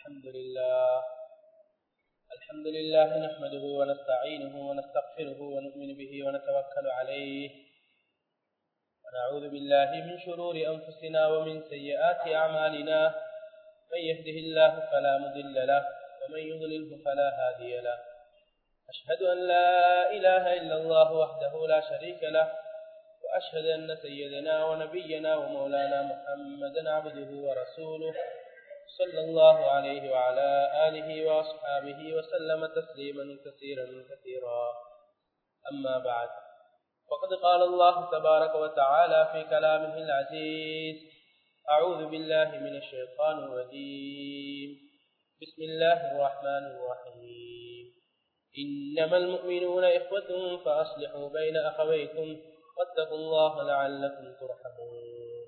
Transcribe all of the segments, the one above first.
الحمد لله الحمد لله نحمده ونستعينه ونستغفره ونؤمن به ونتوكل عليه ونعوذ بالله من شرور أنفسنا ومن سيئات أعمالنا من يهده الله فلا مضل له ومن يضلله فلا هادي له أشهد أن لا إله إلا الله وحده لا شريك له وأشهد أن سيدنا ونبينا ومولانا محمدا عبده ورسوله صلى الله عليه وعلى آله وأصحابه وسلم تسليما كثيرا كثيرا أما بعد فقد قال الله تبارك وتعالى في كلامه العزيز أعوذ بالله من الشيطان الرجيم بسم الله الرحمن الرحيم إنما المؤمنون إخوة فأصلحوا بين أخويكم واتقوا الله لعلكم ترحمون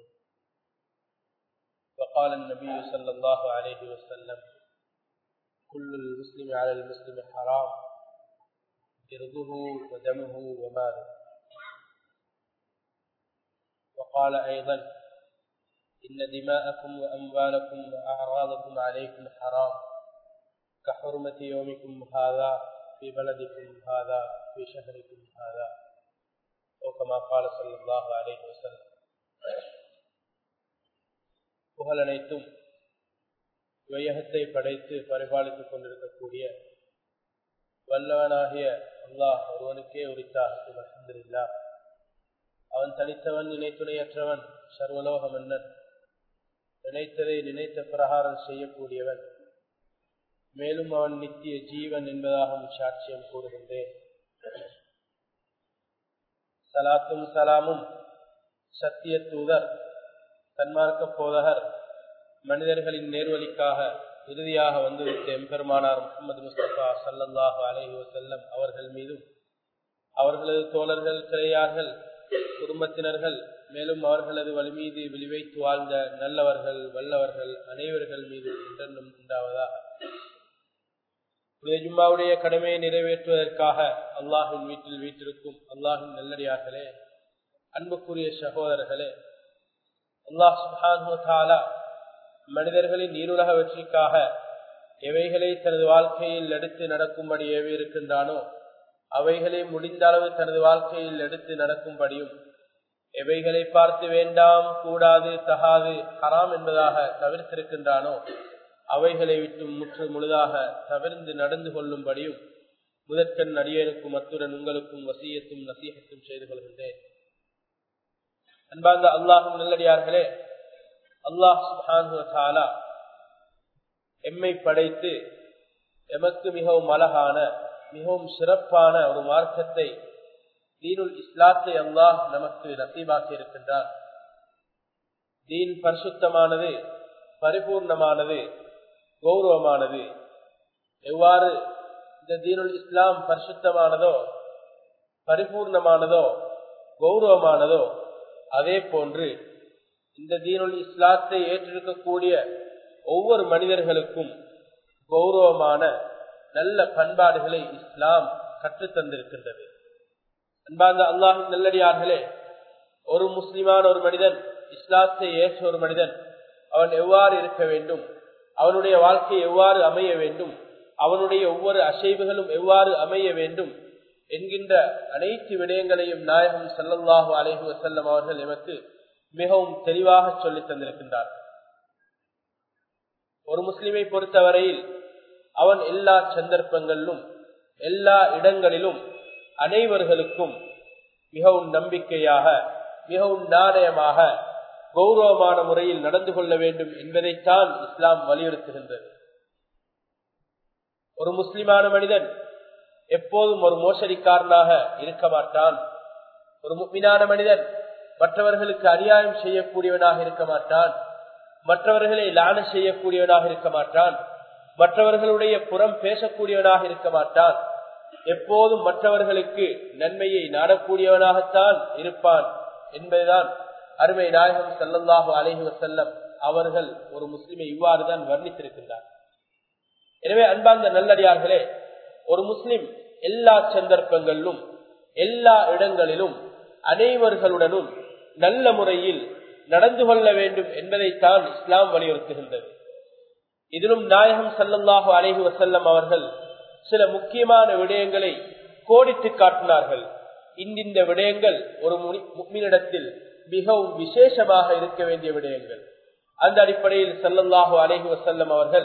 وقال النبي صلى الله عليه وسلم كل المسلم على المسلم حرام إرضه ودمه وماله وقال أيضا إن دماءكم وأموالكم وأعراضكم عليكم حرام كحرمة يومكم هذا في بلدكم هذا في شهركم هذا أو كما قال صلى الله عليه وسلم புகழனைத்தும் வையகத்தை படைத்து பரிபாலித்துக் கொண்டிருக்கக்கூடிய வல்லவனாகிய அல்லாஹ் ஒருவனுக்கே உரித்தாகட்டும் அலமதுல்லா அவன் தனித்தவன் நினைத்துணையற்றவன் சர்வலோக மன்னன் நினைத்ததை நினைத்த பிரகாரம் செய்யக்கூடியவன் மேலும் அவன் நித்திய ஜீவன் என்பதாகவும் சாட்சியம் கூறுகின்றேன் சலாத்தும் சலாமும் சத்திய தூதர் தன்மார்க்க போதகர் மனிதர்களின் நேர்வழிக்காக இறுதியாக வந்துவிட்ட எம்பெருமானார் முகமது முஸ்தபா சல்லல்லாஹு அலஹி வசல்லம் அவர்கள் மீதும் அவர்களது தோழர்கள் கிளையார்கள் குடும்பத்தினர்கள் மேலும் அவர்களது வழி மீது விழிவைத்து வாழ்ந்த நல்லவர்கள் வல்லவர்கள் அனைவர்கள் மீதும் என்றென்றும் உண்டாவதாக ஜும்மாவுடைய கடமையை நிறைவேற்றுவதற்காக அல்லாஹின் வீட்டில் வீட்டிற்கும் அல்லாஹின் நல்லடியார்களே அன்புக்குரிய சகோதரர்களே அல்லாஹ் சுஹான் மனிதர்களின் நீருலக வெற்றிக்காக எவைகளை தனது வாழ்க்கையில் எடுத்து நடக்கும்படி ஏவி இருக்கின்றானோ அவைகளை முடிந்த அளவு தனது வாழ்க்கையில் எடுத்து நடக்கும்படியும் எவைகளை பார்த்து வேண்டாம் கூடாது தகாது ஹராம் என்பதாக தவிர்த்திருக்கின்றானோ அவைகளை விட்டு முற்று முழுதாக தவிர்ந்து நடந்து கொள்ளும்படியும் முதற்கண் அடியனுக்கும் அத்துடன் உங்களுக்கும் வசியத்தும் நசீகத்தும் செய்து கொள்கின்றேன் அன்பார்ந்த அல்லாஹும் நல்லடியார்களே அல்லாஹ் சுஹான் எம்மை படைத்து எமக்கு மிகவும் அழகான மிகவும் சிறப்பான ஒரு மார்க்கத்தை தீனுல் இஸ்லாத்தை அல்லாஹ் நமக்கு நசீபாக்கி இருக்கின்றார் தீன் பரிசுத்தமானது பரிபூர்ணமானது கௌரவமானது எவ்வாறு இந்த தீனுல் இஸ்லாம் பரிசுத்தமானதோ பரிபூர்ணமானதோ கௌரவமானதோ அதே போன்று இந்த தீனுல் இஸ்லாத்தை ஏற்றிருக்கக்கூடிய ஒவ்வொரு மனிதர்களுக்கும் கௌரவமான நல்ல பண்பாடுகளை இஸ்லாம் கற்றுத்தந்திருக்கின்றது அன்பார்ந்த அல்லாஹின் நல்லடியார்களே ஒரு முஸ்லிமான ஒரு மனிதன் இஸ்லாத்தை ஏற்ற ஒரு மனிதன் அவன் எவ்வாறு இருக்க வேண்டும் அவனுடைய வாழ்க்கை எவ்வாறு அமைய வேண்டும் அவனுடைய ஒவ்வொரு அசைவுகளும் எவ்வாறு அமைய வேண்டும் என்கின்ற அனைத்து விடயங்களையும் நாயகம் சல்லல்லாஹு அலேஹு வசல்லம் அவர்கள் எமக்கு மிகவும் தெளிவாக சொல்லித் தந்திருக்கின்றார் ஒரு முஸ்லிமை பொறுத்தவரையில் அவன் எல்லா சந்தர்ப்பங்களிலும் எல்லா இடங்களிலும் அனைவர்களுக்கும் மிகவும் நம்பிக்கையாக மிகவும் நாணயமாக கௌரவமான முறையில் நடந்து கொள்ள வேண்டும் என்பதைத்தான் இஸ்லாம் வலியுறுத்துகின்றது ஒரு முஸ்லிமான மனிதன் எப்போதும் ஒரு மோசடிக்காரனாக இருக்க மாட்டான் ஒரு முக்மினான மனிதன் மற்றவர்களுக்கு அநியாயம் செய்யக்கூடியவனாக இருக்க மாட்டான் மற்றவர்களை லான செய்யக்கூடியவனாக இருக்க மாட்டான் மற்றவர்களுடைய புறம் பேசக்கூடியவனாக இருக்க மாட்டான் எப்போதும் மற்றவர்களுக்கு நன்மையை நாடக்கூடியவனாகத்தான் இருப்பான் என்பதுதான் அருமை நாயகம் சல்லல்லாஹு அலஹி வசல்லம் அவர்கள் ஒரு முஸ்லிமை இவ்வாறுதான் வர்ணித்திருக்கின்றார் எனவே அன்பார்ந்த நல்லடியார்களே ஒரு முஸ்லிம் எல்லா சந்தர்ப்பங்களிலும் எல்லா இடங்களிலும் அனைவர்களுடனும் நல்ல முறையில் நடந்து கொள்ள வேண்டும் என்பதைத்தான் இஸ்லாம் வலியுறுத்துகின்றது இதிலும் நாயகம் சல்லல்லாஹு அலைஹி வசல்லம் அவர்கள் சில முக்கியமான விடயங்களை கோடித்து காட்டினார்கள் இந்த விடயங்கள் ஒரு முக்மினிடத்தில் மிகவும் விசேஷமாக இருக்க வேண்டிய விடயங்கள் அந்த அடிப்படையில் சல்லல்லாஹு அலைஹி வசல்லம் அவர்கள்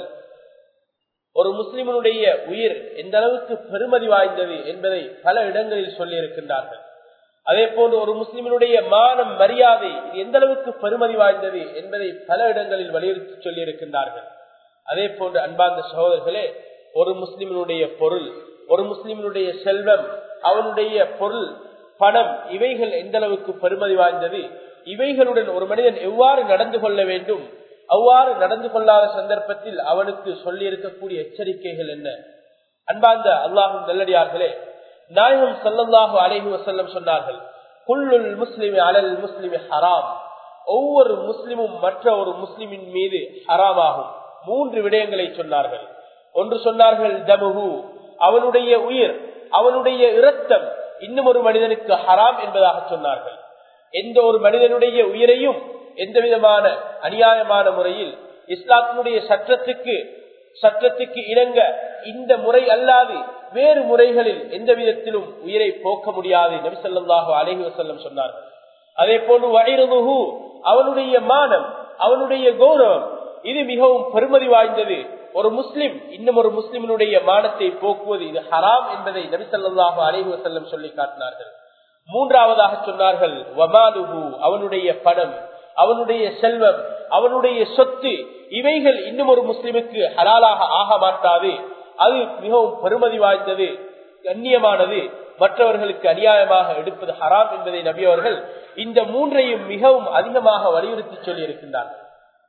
ஒரு முஸ்லிமனுடைய உயிர் எந்த அளவுக்கு பெருமதி வாய்ந்தது என்பதை பல இடங்களில் சொல்லி இருக்கின்றார்கள் அதே போன்று ஒரு முஸ்லிமனுடைய மானம் மரியாதை எந்த அளவுக்கு பெருமதி வாய்ந்தது என்பதை பல இடங்களில் வலியுறுத்தி சொல்லி இருக்கின்றார்கள் அதே போன்று அன்பார்ந்த சகோதரர்களே ஒரு முஸ்லிமனுடைய பொருள் ஒரு முஸ்லிமனுடைய செல்வம் அவனுடைய பொருள் பணம் இவைகள் எந்த அளவுக்கு பெருமதி வாய்ந்தது இவைகளுடன் ஒரு மனிதன் எவ்வாறு நடந்து கொள்ள வேண்டும் அவ்வாறு நடந்து கொள்ளாத சந்தர்ப்பத்தில் அவனுக்கு சொல்லி இருக்கக்கூடிய எச்சரிக்கைகள் என்ன அன்பார்ந்த அல்லாஹும் நல்லடியார்களே நாயகம் சல்லல்லாஹு அலைஹி வசல்லம் சொன்னார்கள் குல்லுல் முஸ்லிமி அலல் முஸ்லிமி ஹராம் ஒவ்வொரு முஸ்லிமும் மற்ற ஒரு முஸ்லிமின் மீது ஹராமாகும் மூன்று விடயங்களை சொன்னார்கள் ஒன்று சொன்னார்கள் தமுகு அவனுடைய உயிர் அவனுடைய இரத்தம் இன்னும் ஒரு மனிதனுக்கு ஹராம் என்பதாக சொன்னார்கள் எந்த ஒரு மனிதனுடைய உயிரையும் எந்த விதமான அநியாயமான முறையில் இஸ்லாத்தினுடைய சட்டத்துக்கு சட்டத்துக்கு இணங்க இந்த முறை அல்லாது வேறு முறைகளில் எந்த விதத்திலும் உயிரை போக்க முடியாது நபிசல்லாஹு அலஹி வசல்லம் சொன்னார்கள் அதே போன்று வயிறுமுகு அவனுடைய மானம் அவனுடைய கௌரவம் இது மிகவும் பெருமதி வாய்ந்தது ஒரு முஸ்லிம் இன்னும் ஒரு முஸ்லிமினுடைய மானத்தை போக்குவது இது ஹராம் என்பதை நபிசல்லாஹு அலஹி வசல்லம் சொல்லி காட்டினார்கள் மூன்றாவதாக சொன்னார்கள் வமாலுகு அவனுடைய பணம் அவனுடைய செல்வம் அவனுடைய சொத்து இவைகள் இன்னும் ஒரு முஸ்லிமுக்கு ஹலாலாக ஆக மாட்டாது அது மிகவும் பெருமதி வாய்ந்தது கண்ணியமானது மற்றவர்களுக்கு அநியாயமாக எடுப்பது ஹராம் என்பதை நபி அவர்கள் இந்த மூன்றையும் மிகவும் அதிகமாக வலியுறுத்தி சொல்லி இருக்கின்றார்கள்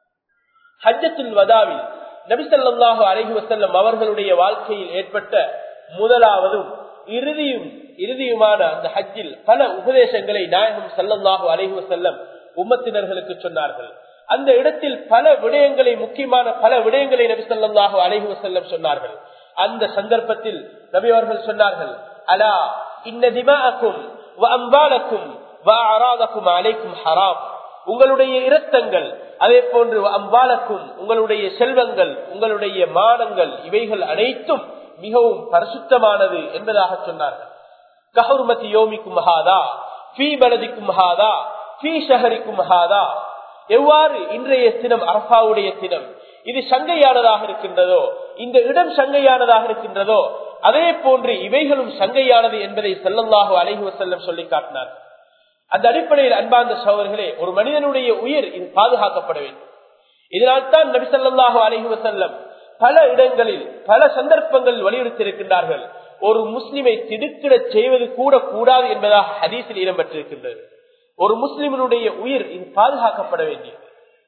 ஹஜ்ஜத்துல் வதாவில் நபிசல்லாஹு அலஹி வசல்லம் அவர்களுடைய வாழ்க்கையில் ஏற்பட்ட முதலாவதும் இறுதியும் இறுதியுமான அந்த ஹஜ்ஜில் பல உபதேசங்களை நாயகம் சல்லல்லாஹு அலஹி வசல்லம் உம்மத்தினர்களுக்கு சொன்னார்கள் அந்த இடத்தில் பல விடயங்களை முக்கியமான பல விடயங்களை நபி சொல்லாஹு அலஹி வசல்லம் சொன்னார்கள் அந்த சந்தர்ப்பத்தில் நபி அவர்கள் சொன்னார்கள் அலா இன்ன திமாக்கும் அம்பாலக்கும் அலைக்கும் ஹராம் உங்களுடைய இரத்தங்கள் அதே போன்று அம்பாலக்கும் உங்களுடைய செல்வங்கள் உங்களுடைய மானங்கள் இவைகள் அனைத்தும் மிகவும் பரிசுத்தமானது என்பதாக சொன்னார்கள் கஹருமதி யோமிக்கும் மகாதா பி பலதிக்கும் மகாதா பி ஷஹரிக்கும் மகாதா எவ்வாறு இன்றைய தினம் அரபாவுடைய தினம் இது சங்கையானதாக இருக்கின்றதோ இந்த இடம் சங்கையானதாக இருக்கின்றதோ அதே போன்று இவைகளும் சங்கையானது என்பதை செல்லல்லாக அலைஹி வசல்லம் சொல்லி காட்டினார் அந்த அடிப்படையில் அன்பார்ந்த சோழர்களே ஒரு மனிதனுடைய உயிர் இது பாதுகாக்கப்பட வேண்டும் இதனால்தான் நபிசல்லாஹு அலைஹி வசல்லம் பல இடங்களில் பல சந்தர்ப்பங்களில் வலியுறுத்தி இருக்கின்றார்கள் ஒரு முஸ்லிமை திடுக்கிடச் செய்வது கூட கூடாது என்பதாக ஹதீஸில் இடம்பெற்றிருக்கின்றது ஒரு முஸ்லிமனுடைய உயிர் இது பாதுகாக்கப்பட வேண்டியது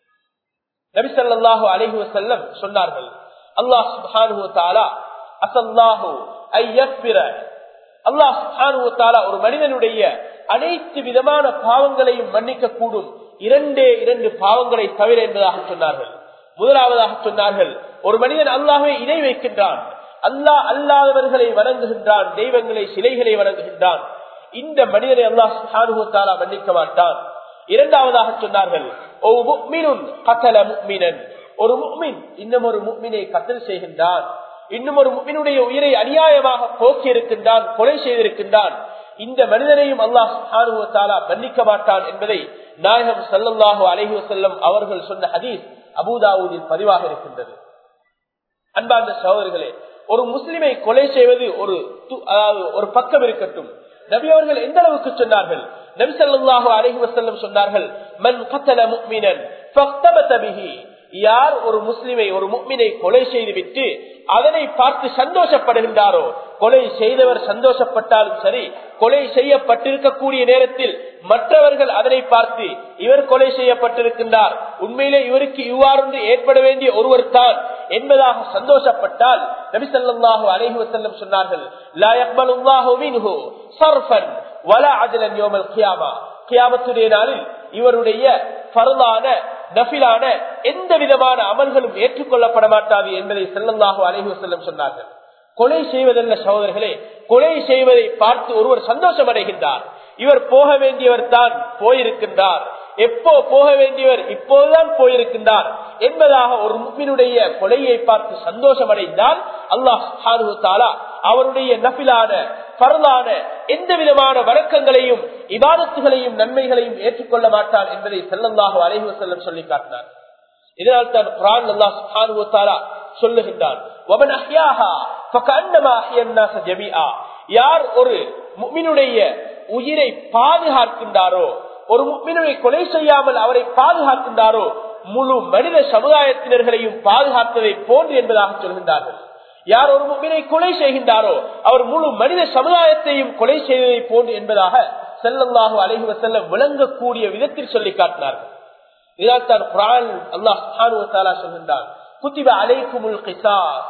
நபிசல்லாஹு அலஹி வசல்லம் சொன்னார்கள் அல்லாஹ் சுபானு தாலா அசல்லாஹு ஐயப்பிர அல்லாஹ் சுபானு தாலா ஒரு மனிதனுடைய அனைத்து விதமான பாவங்களையும் மன்னிக்க கூடும் இரண்டே இரண்டு பாவங்களை தவிர என்பதாக சொன்னார்கள் முதலாவதாக சொன்னார்கள் ஒரு மனிதன் அல்லாஹை இணை வைக்கின்றான் அல்லாஹ் அல்லாதவர்களை வணங்குகின்றான் தெய்வங்களை சிலைகளை வணங்குகின்றான் இந்த மனிதனை அல்லாஹ் சுஹானுத்தாலா மன்னிக்க மாட்டான் இரண்டாவதாக சொன்னார்கள் ஒரு முக்மின் இன்னும் ஒரு முக்மினை கத்தல் செய்கின்றான் இன்னும் ஒரு முக்மினுடைய உயிரை அநியாயமாக போக்கி இருக்கின்றான் கொலை செய்திருக்கின்றான் இந்த மனிதனையும் அல்லாஹ் சுஹானுவத்தாலா மன்னிக்க மாட்டான் என்பதை நாயகம் சல்லல்லாஹு அலஹி வசல்லம் அவர்கள் சொன்ன ஹதீஸ் அபுதாவூதில் பதிவாக இருக்கின்றது அன்பார்ந்த சகோதரர்களே ஒரு முஸ்லிமை கொலை செய்வது ஒரு அதாவது ஒரு பக்கம் இருக்கட்டும் நபி அவர்கள் எந்த அளவுக்கு சொன்னார்கள் நபி சொல்லாஹு அலஹி வசல்லம் சொன்னார்கள் மன் கத்தல முக்மினன் யார் ஒரு முஸ்லிமை ஒரு முக்மினை கொலை செய்து விட்டு அதனை பார்த்து சந்தோஷப்படுகின்றாரோ கொலை செய்தவர் சந்தோஷப்பட்டாலும் சரி கொலை செய்யப்பட்டிருக்கக்கூடிய நேரத்தில் மற்றவர்கள் அதனை பார்த்து இவர் கொலை செய்யப்பட்டிருக்கின்றார் உண்மையிலே இவருக்கு இவ்வாறு ஏற்பட வேண்டிய ஒருவர் தான் என்பதாக சந்தோஷப்பட்டால் நபிசல்லாஹு அலஹி வசல்லம் சொன்னார்கள் கியாமத்துடைய நாளில் இவருடைய பரலான நபிலான எந்த விதமான அமல்களும் ஏற்றுக்கொள்ளப்பட மாட்டாது என்பதை செல்லல்லாஹு அலஹி செல்லம் சொன்னார்கள் கொலை செய்வதல்ல சகோதரர்களே கொலை செய்வதை பார்த்து ஒருவர் சந்தோஷம் அடைகின்றார் இவர் போக வேண்டியவர் தான் போயிருக்கின்றார் எப்போ போக வேண்டியவர் இப்போதுதான் போயிருக்கின்றார் என்பதாக ஒரு முக்மினுடைய கொலையை பார்த்து சந்தோஷமடைந்தால் அல்லாஹ் தாலா அவருடைய நபிலான பரலான எந்த விதமான வழக்கங்களையும் இபாதத்துகளையும் நன்மைகளையும் ஏற்றுக்கொள்ள மாட்டான் என்பதை செல்லந்தாக அலைஹு செல்லம் சொல்லி காட்டினார் இதனால் தான் குரான் அல்லாஹ் சுப்ஹானஹு தஆலா சொல்லுகின்றான் வமன் அஹ்யாஹா ஃபகன்னமா அஹ்யன்னாஸ ஜமீஆ யார் ஒரு முஃமினுடைய உயிரை பாதுகாக்கின்றாரோ ஒரு முஃமினை கொலை செய்யாமல் அவரை பாதுகாக்கின்றாரோ முழு மனித சமுதாயத்தினர்களையும் பாதுகாத்ததை போன்று என்பதாக சொல்கின்றார்கள் யார் ஒரு முஃமினை கொலை செய்கின்றாரோ அவர் முழு மனித சமுதாயத்தையும் கொலை செய்ததை போன்று என்பதாக செல்லல்லாஹு அலைஹி வஸல்லம் விளங்கக்கூடிய விதத்தில் சொல்லி காட்டினார்கள் இதால்தான் குரான் அல்லாஹ் சுப்ஹானஹு வ தஆலா சொல்கின்றான் குத்திப அலைக்குமுல் கிசாஸ்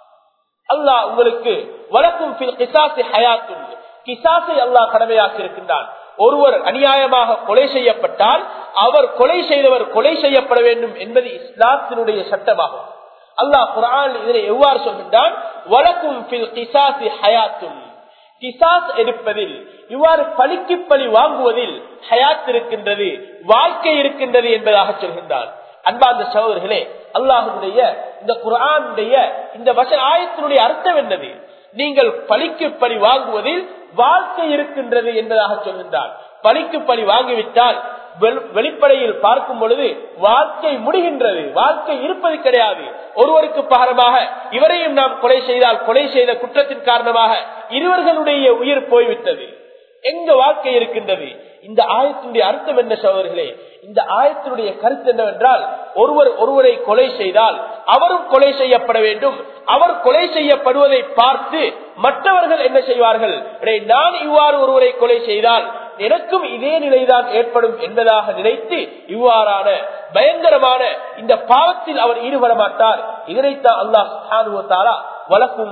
அல்லாஹ் உங்களுக்கு வழக்கும் ஃபில் கிசாசி ஹயாத்துன் கிசாசை அல்லாஹ் கடமையாக்கி இருக்கின்றான் ஒருவர் அநியாயமாக கொலை செய்யப்பட்டால் அவர் கொலை செய்தவர் கொலை செய்யப்பட வேண்டும் என்பது இஸ்லாத்தினுடைய சட்டமாகும் அல்லாஹ் குரான் இதனை எவ்வாறு சொல்கின்றான் வழக்கும் ஃபில் கிசாசி ஹயாத்துன் கிசாஸ் எடுப்பதில் இவ்வாறு பழிக்கு பழி வாங்குவதில் ஹயாத் இருக்கின்றது வாழ்க்கை இருக்கின்றது என்பதாக சொல்கின்றான் அன்பார்ந்த சகோதரர்களே அல்லாஹுடைய இந்த குரானுடைய இந்த வச ஆயத்தினுடைய அர்த்தம் என்னது நீங்கள் பழிக்கு பழி வாங்குவதில் வாழ்க்கை இருக்கின்றது என்பதாக சொல்கின்றார் பழிக்கு பழி வாங்கிவிட்டால் வெளிப்படையில் பார்க்கும் பொழுது வாழ்க்கை முடிகின்றது வாழ்க்கை இருப்பது கிடையாது ஒருவருக்கு பகரமாக இவரையும் நாம் கொலை செய்தால் கொலை செய்த குற்றத்தின் காரணமாக இருவர்களுடைய உயிர் போய்விட்டது எங்க வாழ்க்கை இருக்கின்றது இந்த ஆயத்தினுடைய அர்த்தம் என்ன சோதர்களே இந்த ஆயத்தினுடைய கருத்து என்னவென்றால் ஒருவர் ஒருவரை கொலை செய்தால் அவரும் கொலை செய்யப்பட வேண்டும் அவர் கொலை செய்யப்படுவதை பார்த்து மற்றவர்கள் என்ன செய்வார்கள் நான் இவ்வாறு ஒருவரை கொலை செய்தால் எனக்கும் இதே நிலைதான் ஏற்படும் என்பதாக நினைத்து இவ்வாறான பயங்கரமான இந்த பாவத்தில் அவர் ஈடுபட மாட்டார் இதனைத்தான் அல்லாஹ் வழக்கும்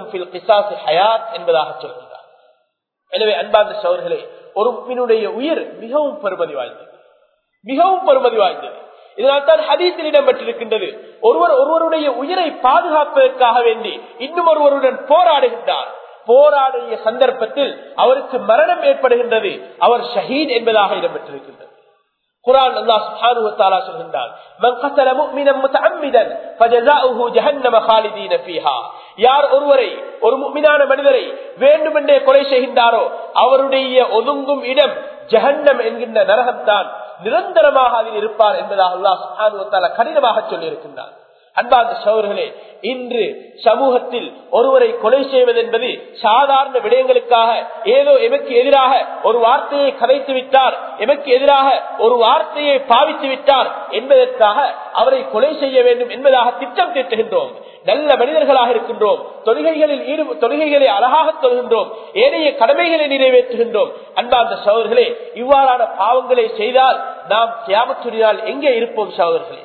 ஹயாத் என்பதாக சொல்கின்றார் எனவே அன்பார்ந்த சோர்களே ஒரு மீனுடைய உயிர் மிகவும் பெருமதி வாய்ந்தது மிகவும் பெருமதி வாய்ந்தது இதனால்தான் ஹதீஸில் இடம்பெற்றிருக்கின்றது ஒருவர் ஒருவருடைய உயிரை பாதுகாப்பதற்காக வேண்டி இன்னும் ஒருவருடன் போராடுகின்றார் போராடிய சந்தர்ப்பத்தில் அவருக்கு மரணம் ஏற்படுகின்றது அவர் ஷஹீத் என்பதாக இடம்பெற்றிருக்கின்றது குரான் அல்லாஹ் சுப்ஹானஹு வ தஆலா சொல்கின்றான் மன் கஸல முஃமினன் முத்தஅம்மிதன் ஃபஜஸாஉஹு ஜஹன்னம காலிதீன ஃபீஹா யார் ஒருவரை ஒரு முஃமினான மனிதரை வேண்டுமென்றே கொலை செய்கின்றாரோ அவருடைய ஒதுங்கும் இடம் ஜஹன்னம் என்கின்ற நரகம்தான் நிரந்தரமாக அதில் இருப்பார் என்பதாக அல்லாஹ் சுப்ஹானஹு வ தஆலா கடினமாக சொல்லி இருக்கின்றார் அன்பார்ந்த சோழர்களே இன்று சமூகத்தில் ஒருவரை கொலை செய்வது என்பது சாதாரண விடயங்களுக்காக ஏதோ எமக்கு எதிராக ஒரு வார்த்தையை கதைத்து விட்டார் எமக்கு எதிராக ஒரு வார்த்தையை பாவித்து விட்டார் என்பதற்காக அவரை கொலை செய்ய வேண்டும் என்பதாக திட்டம் தீட்டுகின்றோம் நல்ல மனிதர்களாக இருக்கின்றோம் தொழுகைகளில் ஈடு தொழுகைகளை அழகாக தொழுகின்றோம் ஏனைய கடமைகளை நிறைவேற்றுகின்றோம் அன்பார்ந்த சோழர்களே இவ்வாறான பாவங்களை செய்தால் நாம் தியாமத்துறியால் எங்கே இருப்போம் சோழர்களே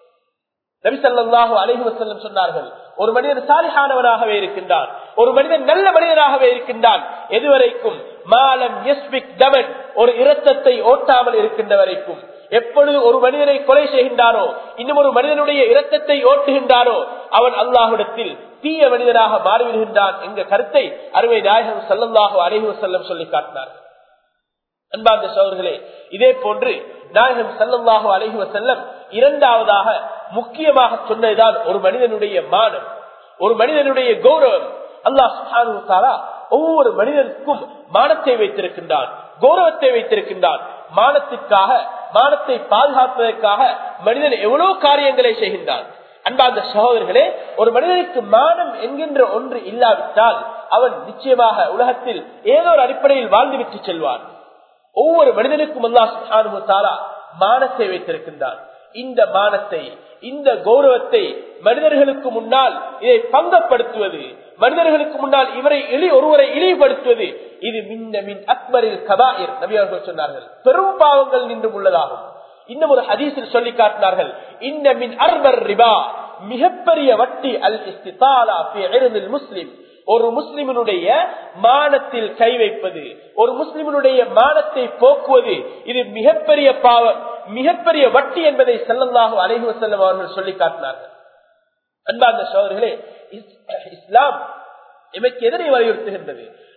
நபிசல்லாஹு அலஹி வசல்லம் சொன்னார்கள் ஒரு மனிதன் சாலிஹானவனாகவே இருக்கின்றான் ஒரு மனிதன் நல்ல மனிதனாகவே இருக்கின்றான் எதுவரைக்கும் மாலம் எஸ்பிக் தவன் ஒரு இரத்தத்தை ஓட்டாமல் இருக்கின்ற வரைக்கும் எப்பொழுது ஒரு மனிதனை கொலை செய்கின்றானோ இன்னும் ஒரு மனிதனுடைய இரத்தத்தை ஓட்டுகின்றானோ அவன் அல்லாஹுடத்தில் தீய மனிதனாக மாறிவிடுகின்றான் என்ற கருத்தை அருமை நாயகம் சல்லல்லாஹு அலஹி வசல்லம் சொல்லி காட்டினார் அன்பார்ந்த சோழர்களே இதே போன்று நாயகம் சல்லல்லாஹு அலஹி வசல்லம் இரண்டாவதாக முக்கியமாக சொன்னதுதான் ஒரு மனிதனுடைய மானம் ஒரு மனிதனுடைய கௌரவம் அல்லாஹ் ஒவ்வொரு மனிதனுக்கும் மானத்தை வைத்திருக்கின்றான் கௌரவத்தை வைத்திருக்கின்றான் மானத்திற்காக மானத்தை பாதுகாப்பதற்காக மனிதன் எவ்வளவு காரியங்களை செய்கின்றான் அன்பார்ந்த சகோதரர்களே ஒரு மனிதனுக்கு மானம் என்கின்ற ஒன்று இல்லாவிட்டால் அவன் நிச்சயமாக உலகத்தில் ஏதோ ஒரு அடிப்படையில் வாழ்ந்துவிட்டு செல்வான் ஒவ்வொரு மனிதனுக்கும் அல்லா மானத்தை வைத்திருக்கின்றான் இந்த மானத்தை இந்த கௌரவத்தை மனிதர்களுக்கு முன்னால் இதை பங்கப்படுத்துவது மனிதர்களுக்கு முன்னால் இவரை இழி ஒருவரை இழிவுபடுத்துவது இது மின்ன மின் அக்பரில் கபாயிர் நபி அவர்கள் சொன்னார்கள் பெரும் பாவங்கள் நின்று உள்ளதாகும் இன்னும் ஒரு ஹதீஸில் சொல்லி காட்டினார்கள் இன்ன மின் அர்பர் ரிபா மிகப்பெரிய வட்டி அல் இஸ்திதாலா முஸ்லிம் ஒரு முஸ்லிமனுடைய மானத்தில் கை வைப்பது ஒரு முஸ்லிமனுடைய மானத்தை போக்குவது இது மிகப்பெரிய பாவம் மிகப்பெரிய வட்டி என்பதை செல்லல்லாக அலைஹி வசல்லம் அவர்கள் சொல்லி காட்டினார்கள் அன்பார்ந்த சோதர்களே இஸ்லாம் எமக்கு எதனை வலியுறுத்துகின்றது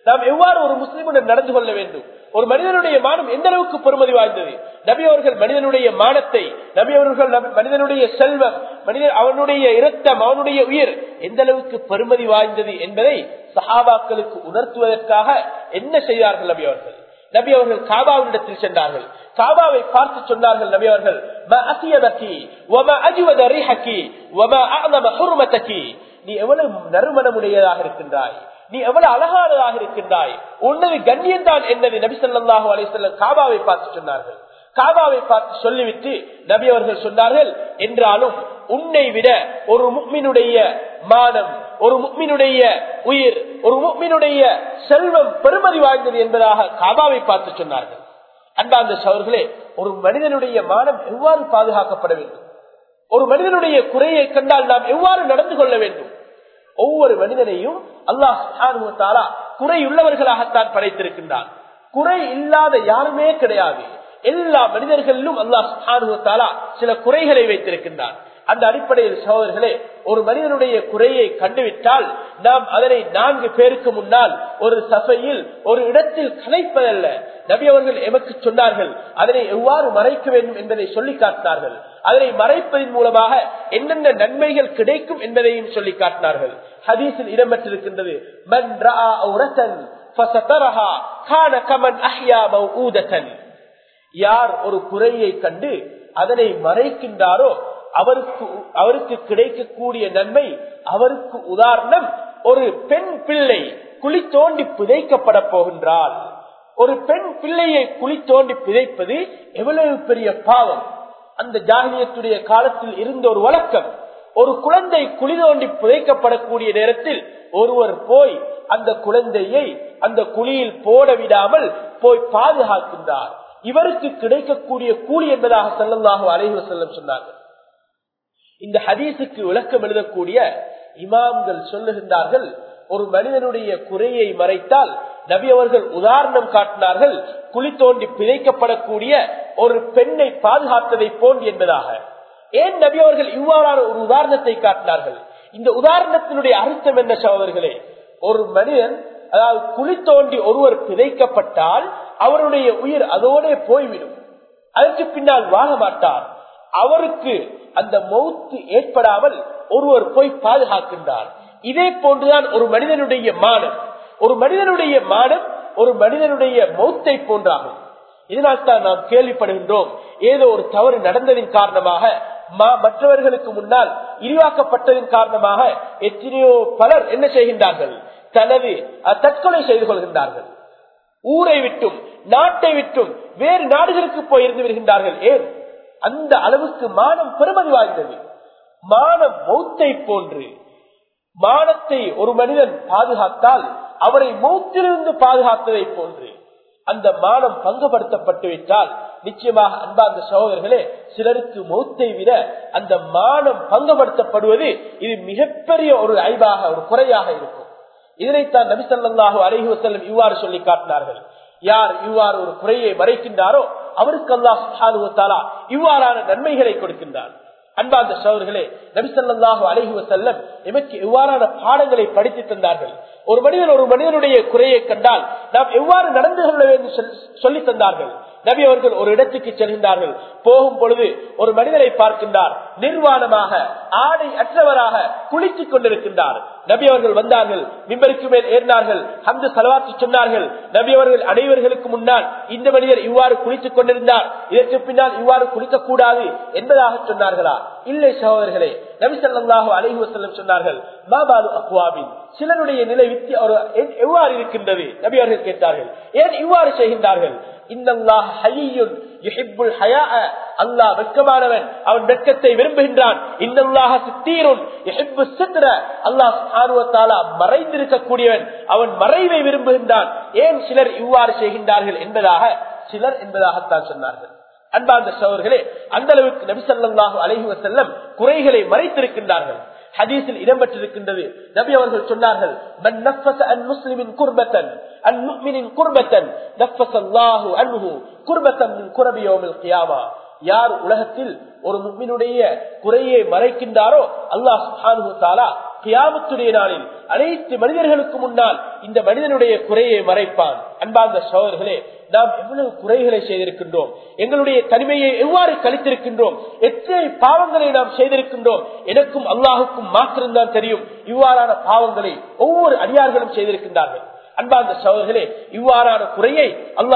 நாம் எவ்வாறு ஒரு முஸ்லிமுடன் நடந்து கொள்ள வேண்டும் ஒரு மனிதனுடைய மானம் எந்த அளவுக்கு பெருமதி வாய்ந்தது நபி அவர்கள் மனிதனுடைய மானத்தை நபி அவர்கள் நபி- மனிதனுடைய செல்வம் மனிதன் அவனுடைய இரத்தம் அவனுடைய உயிர் எந்த அளவுக்கு பெருமதி வாய்ந்தது என்பதை சஹாபாக்களுக்கு உணர்த்துவதற்காக என்ன செய்தார்கள் நபி அவர்கள் நபி அவர்கள் காபாவினிடத்தில் சென்றார்கள் காபாவை பார்த்து சொன்னார்கள் நபி அவர்கள் "ம அசியபகி, வம அஜ்வத ரிஹகி, வம அஅலம ஹுர்மதகி." நீ எவ்வளவு நறுமணமுடையதாக இருக்கின்றாய் நீ எவ்வளவு அழகானதாக இருக்கின்றாய் உன்னது கண்ணியம் தான் என்னது நபி ஸல்லல்லாஹு அலைஹி வஸல்லம் காபாவை பார்த்து சொன்னார்கள் காபாவை பார்த்து சொல்லிவிட்டு நபி அவர்கள் சொன்னார்கள் என்றாலும் உன்னை விட ஒரு முக்மினுடைய மானம் ஒரு முக்மினுடைய உயிர் ஒரு முக்மினுடைய செல்வம் பெருமதி வாய்ந்தது என்பதாக காபாவை பார்த்து சொன்னார்கள் அன்பார்ந்த சவர்களே ஒரு மனிதனுடைய மானம் எவ்வாறு பாதுகாக்கப்பட வேண்டும் ஒரு மனிதனுடைய குறையை கண்டால் நாம் எவ்வாறு நடந்து கொள்ள வேண்டும் ஒவ்வொரு மனிதனையும் அல்லாஹ் சுப்ஹானஹு வ தஆலா குறையுள்ளவர்களாகத்தான் படைத்திருக்கின்றான் குறை இல்லாத யாருமே கிடையாது எல்லா மனிதர்களிலும் அல்லாஹ் சுப்ஹானஹு வ தஆலா சில குறைகளை வைத்திருக்கின்றான் அந்த அடிப்படையில் சகோதரர்களே ஒரு மனிதனுடைய குறையை கண்டுவிட்டால் நாம் அதனை நான்கு பேருக்கு முன்னால் ஒரு சபையில் ஒரு இடத்தில் கலைப்பதல்ல நபி அவர்கள் எமக்கு சொன்னார்கள் அதனை எவ்வாறு மறைக்க வேண்டும் என்பதை சொல்லி காட்டினார்கள் அதனை மறைப்பதன் மூலமாக என்னென்ன நன்மைகள் கிடைக்கும் என்பதையும் சொல்லி காட்டினார்கள் ஹதீஸில் இடம்பெற்றிருக்கின்றது மன் ரஆ அவ்ரத்தன் ஃபஸதரஹா கான கமன் அஹ்யா மவ்ஊதத்தன் யார் ஒரு குறையை கண்டு அதனை மறைக்கின்றாரோ அவருக்கு அவருக்கு கிடைக்கக்கூடிய நன்மை அவருக்கு உதாரணம் ஒரு பெண் பிள்ளை குழி தோண்டி புதைக்கப்பட போகின்றாள் ஒரு பெண் பிள்ளையை குழி தோண்டி புதைப்பது எவ்வளவு பெரிய பாவம் அந்த ஜாகிலியத்துடைய காலத்தில் இருந்த ஒரு வழக்கம் ஒரு குழந்தை குழி தோண்டி புதைக்கப்படக்கூடிய நேரத்தில் ஒருவர் போய் அந்த குழந்தையை அந்த குழியில் போட விடாமல் போய் பாதுகாக்கின்றார் இவருக்கு கிடைக்கக்கூடிய கூலி என்பதாக செல்லல்லாக அலைஹி செல்லம் சொன்னார்கள் இந்த ஹதீஸுக்கு விளக்கம் எழுதக்கூடிய இமாம்கள் சொல்லுகின்றார்கள் ஒரு மனிதனுடைய குறையை மறைத்தால் நபி அவர்கள் உதாரணம் காட்டினார்கள் குழி தோண்டி பிழைக்கப்படக்கூடிய ஒரு பெண்ணை பாதுகாத்ததை போன்று என்பதாக ஏன் நபி அவர்கள் இவ்வாறான ஒரு உதாரணத்தை காட்டினார்கள் இந்த உதாரணத்தினுடைய அர்த்தம் என்ன சகோதரர்களே ஒரு மனிதன் அதாவது குழி தோண்டி ஒருவர் பிழைக்கப்பட்டால் அவருடைய உயிர் அதோட போய்விடும் அதற்கு பின்னால் வாழ மாட்டார் அவருக்கு அந்த மௌத்து ஏற்படாமல் ஒருவர் போய் பாதுகாக்கின்றார் இதே போன்றுதான் ஒரு மனிதனுடைய மானம் ஒரு மனிதனுடைய மானம் ஒரு மனிதனுடைய மௌத்தை போன்றாகும் இதனால் தான் நாம் கேள்விப்படுகின்றோம் ஏதோ ஒரு தவறு நடந்ததின் காரணமாக மா- மற்றவர்களுக்கு முன்னால் இழிவாக்கப்பட்டதின் காரணமாக எத்தனையோ பலர் என்ன செய்கின்றார்கள் தனது அஹ், தற்கொலை செய்து கொள்கின்றார்கள் ஊரை விட்டும் நாட்டை விட்டும் வேறு நாடுகளுக்கு போய் இருந்து வருகின்றார்கள் ஏன் அந்த அளவுக்கு மானம் பெருமதி வாய்ந்தது மானம் மௌத்தை போன்று மானத்தை ஒரு மனிதன் பாதுகாத்தால் அவரை மௌத்திலிருந்து பாதுகாத்ததை போன்று அந்த மானம் பங்குபடுத்தப்பட்டு விட்டால் நிச்சயமாக அன்பார்ந்த சகோதரர்களே சிலருக்கு மௌத்தை விட அந்த மானம் பங்குபடுத்தப்படுவது இது மிகப்பெரிய ஒரு ஐபாக ஒரு குறையாக இருக்கும் இதனைத்தான் நபிசல்லாஹு அலைஹி வஸல்லம் இவ்வாறு சொல்லி காட்டினார்கள் யார் இவ்வாறு ஒரு குறையை மறைக்கின்றாரோ அவருக்கு அல்லாஹ் சுப்ஹானஹு வ தஆலா இவ்வாறான நன்மைகளை கொடுக்கின்றார் அன்பார்ந்த சோழர்களே நபிசல்லாஹு அலைஹி வஸல்லம் எமக்கு எவ்வாறான பாடங்களை படித்து தந்தார்கள் ஒரு மனிதன் ஒரு மனிதனுடைய குறையை கண்டால் நாம் எவ்வாறு நடந்து கொள்ள வேண்டும் சொல்- சொல்லித் தந்தார்கள் நபி அவர்கள் ஒரு இடத்துக்கு செல்கின்றார்கள் போகும் பொழுது ஒரு மனிதரை பார்க்கின்றார் நிர்வாணமாக ஆடை அற்றவராக குளித்துக் கொண்டிருக்கின்றார் நபி அவர்கள் வந்தார்கள் மிம்பருக்கு மேல் ஏறினார்கள் அந்த செலவாத்து சொன்னார்கள் நபி அவர்கள் அனைவர்களுக்கு முன்னால் இந்த மனிதர் இவ்வாறு குளித்துக் கொண்டிருந்தார் இதற்கு பின்னால் இவ்வாறு குளிக்க கூடாது என்பதாக சொன்னார்களா இல்லை சகோதரர்களே நபி ஸல்லல்லாஹு அலைஹி வஸல்லம் சொன்னார்கள் மாபாலு அக்வாபின் சிலருடைய நிலை வித்தி ஒரு எ- எவ்வாறு இருக்கின்றது நபி அவர்கள் கேட்டார்கள் ஏன் இவ்வாறு செய்கின்றார்கள் இன்னல்லாஹ் ஹய்யுன் யுஹிப்புல் ஹயாஅ அல்லாஹ் வெட்கமானவன் அவன் வெட்கத்தை விரும்புகின்றான் இன்னல்லாஹ சித்தீருன் யுஹிப்பு சித்ர அல்லாஹ் சுப்ஹானஹு வ தஆலா மறைந்திருக்க கூடியவன் அவன் மறைவை விரும்புகின்றான் ஏன் சிலர் இவ்வாறு செய்கின்றார்கள் என்பதாக சிலர் என்பதாகத்தான் சொன்னார்கள் அன்பார்ந்த சோழர்களே அந்த அளவுக்கு நபி ஸல்லல்லாஹு அலைஹி வஸல்லம் குறைகளை மறைத்திருக்கின்றார்கள் ஹதீஸில் இடம்பெற்றிருக்கின்றது நபி அவர்கள் சொன்னார்கள் மன் நஃபஸ அன் முஸ்லிமின் குர்பத்தன் அன் முஃமினின் குர்பத்தன் நஃபஸ அல்லாஹு அன்ஹு குர்பத்தன் மின் குரபி யௌமில் கியாமா யார் உலகத்தில் ஒரு முக்மினுடைய குறையை மறைக்கின்றாரோ அல்லாஹ் சுப்ஹானஹு தஆலா கியாமத்துடைய நாளில் அனைத்து மனிதர்களுக்கு முன்னால் இந்த மனிதனுடைய குறையை மறைப்பான் அன்பார்ந்த சோழர்களே நாம் எவ்வளவு குறைகளை செய்திருக்கின்றோம் எங்களுடைய தனிமையை எவ்வாறு கழித்திருக்கின்றோம் எத்தனை பாவங்களை நாம் செய்திருக்கின்றோம் எனக்கும் அல்லாஹுக்கும் மாத்திரம்தான் தெரியும் இவ்வாறான பாவங்களை ஒவ்வொரு அடியார்களும் செய்திருக்கின்றார்கள் அன்பார்ந்த சோழர்களே இவ்வாறான குறையை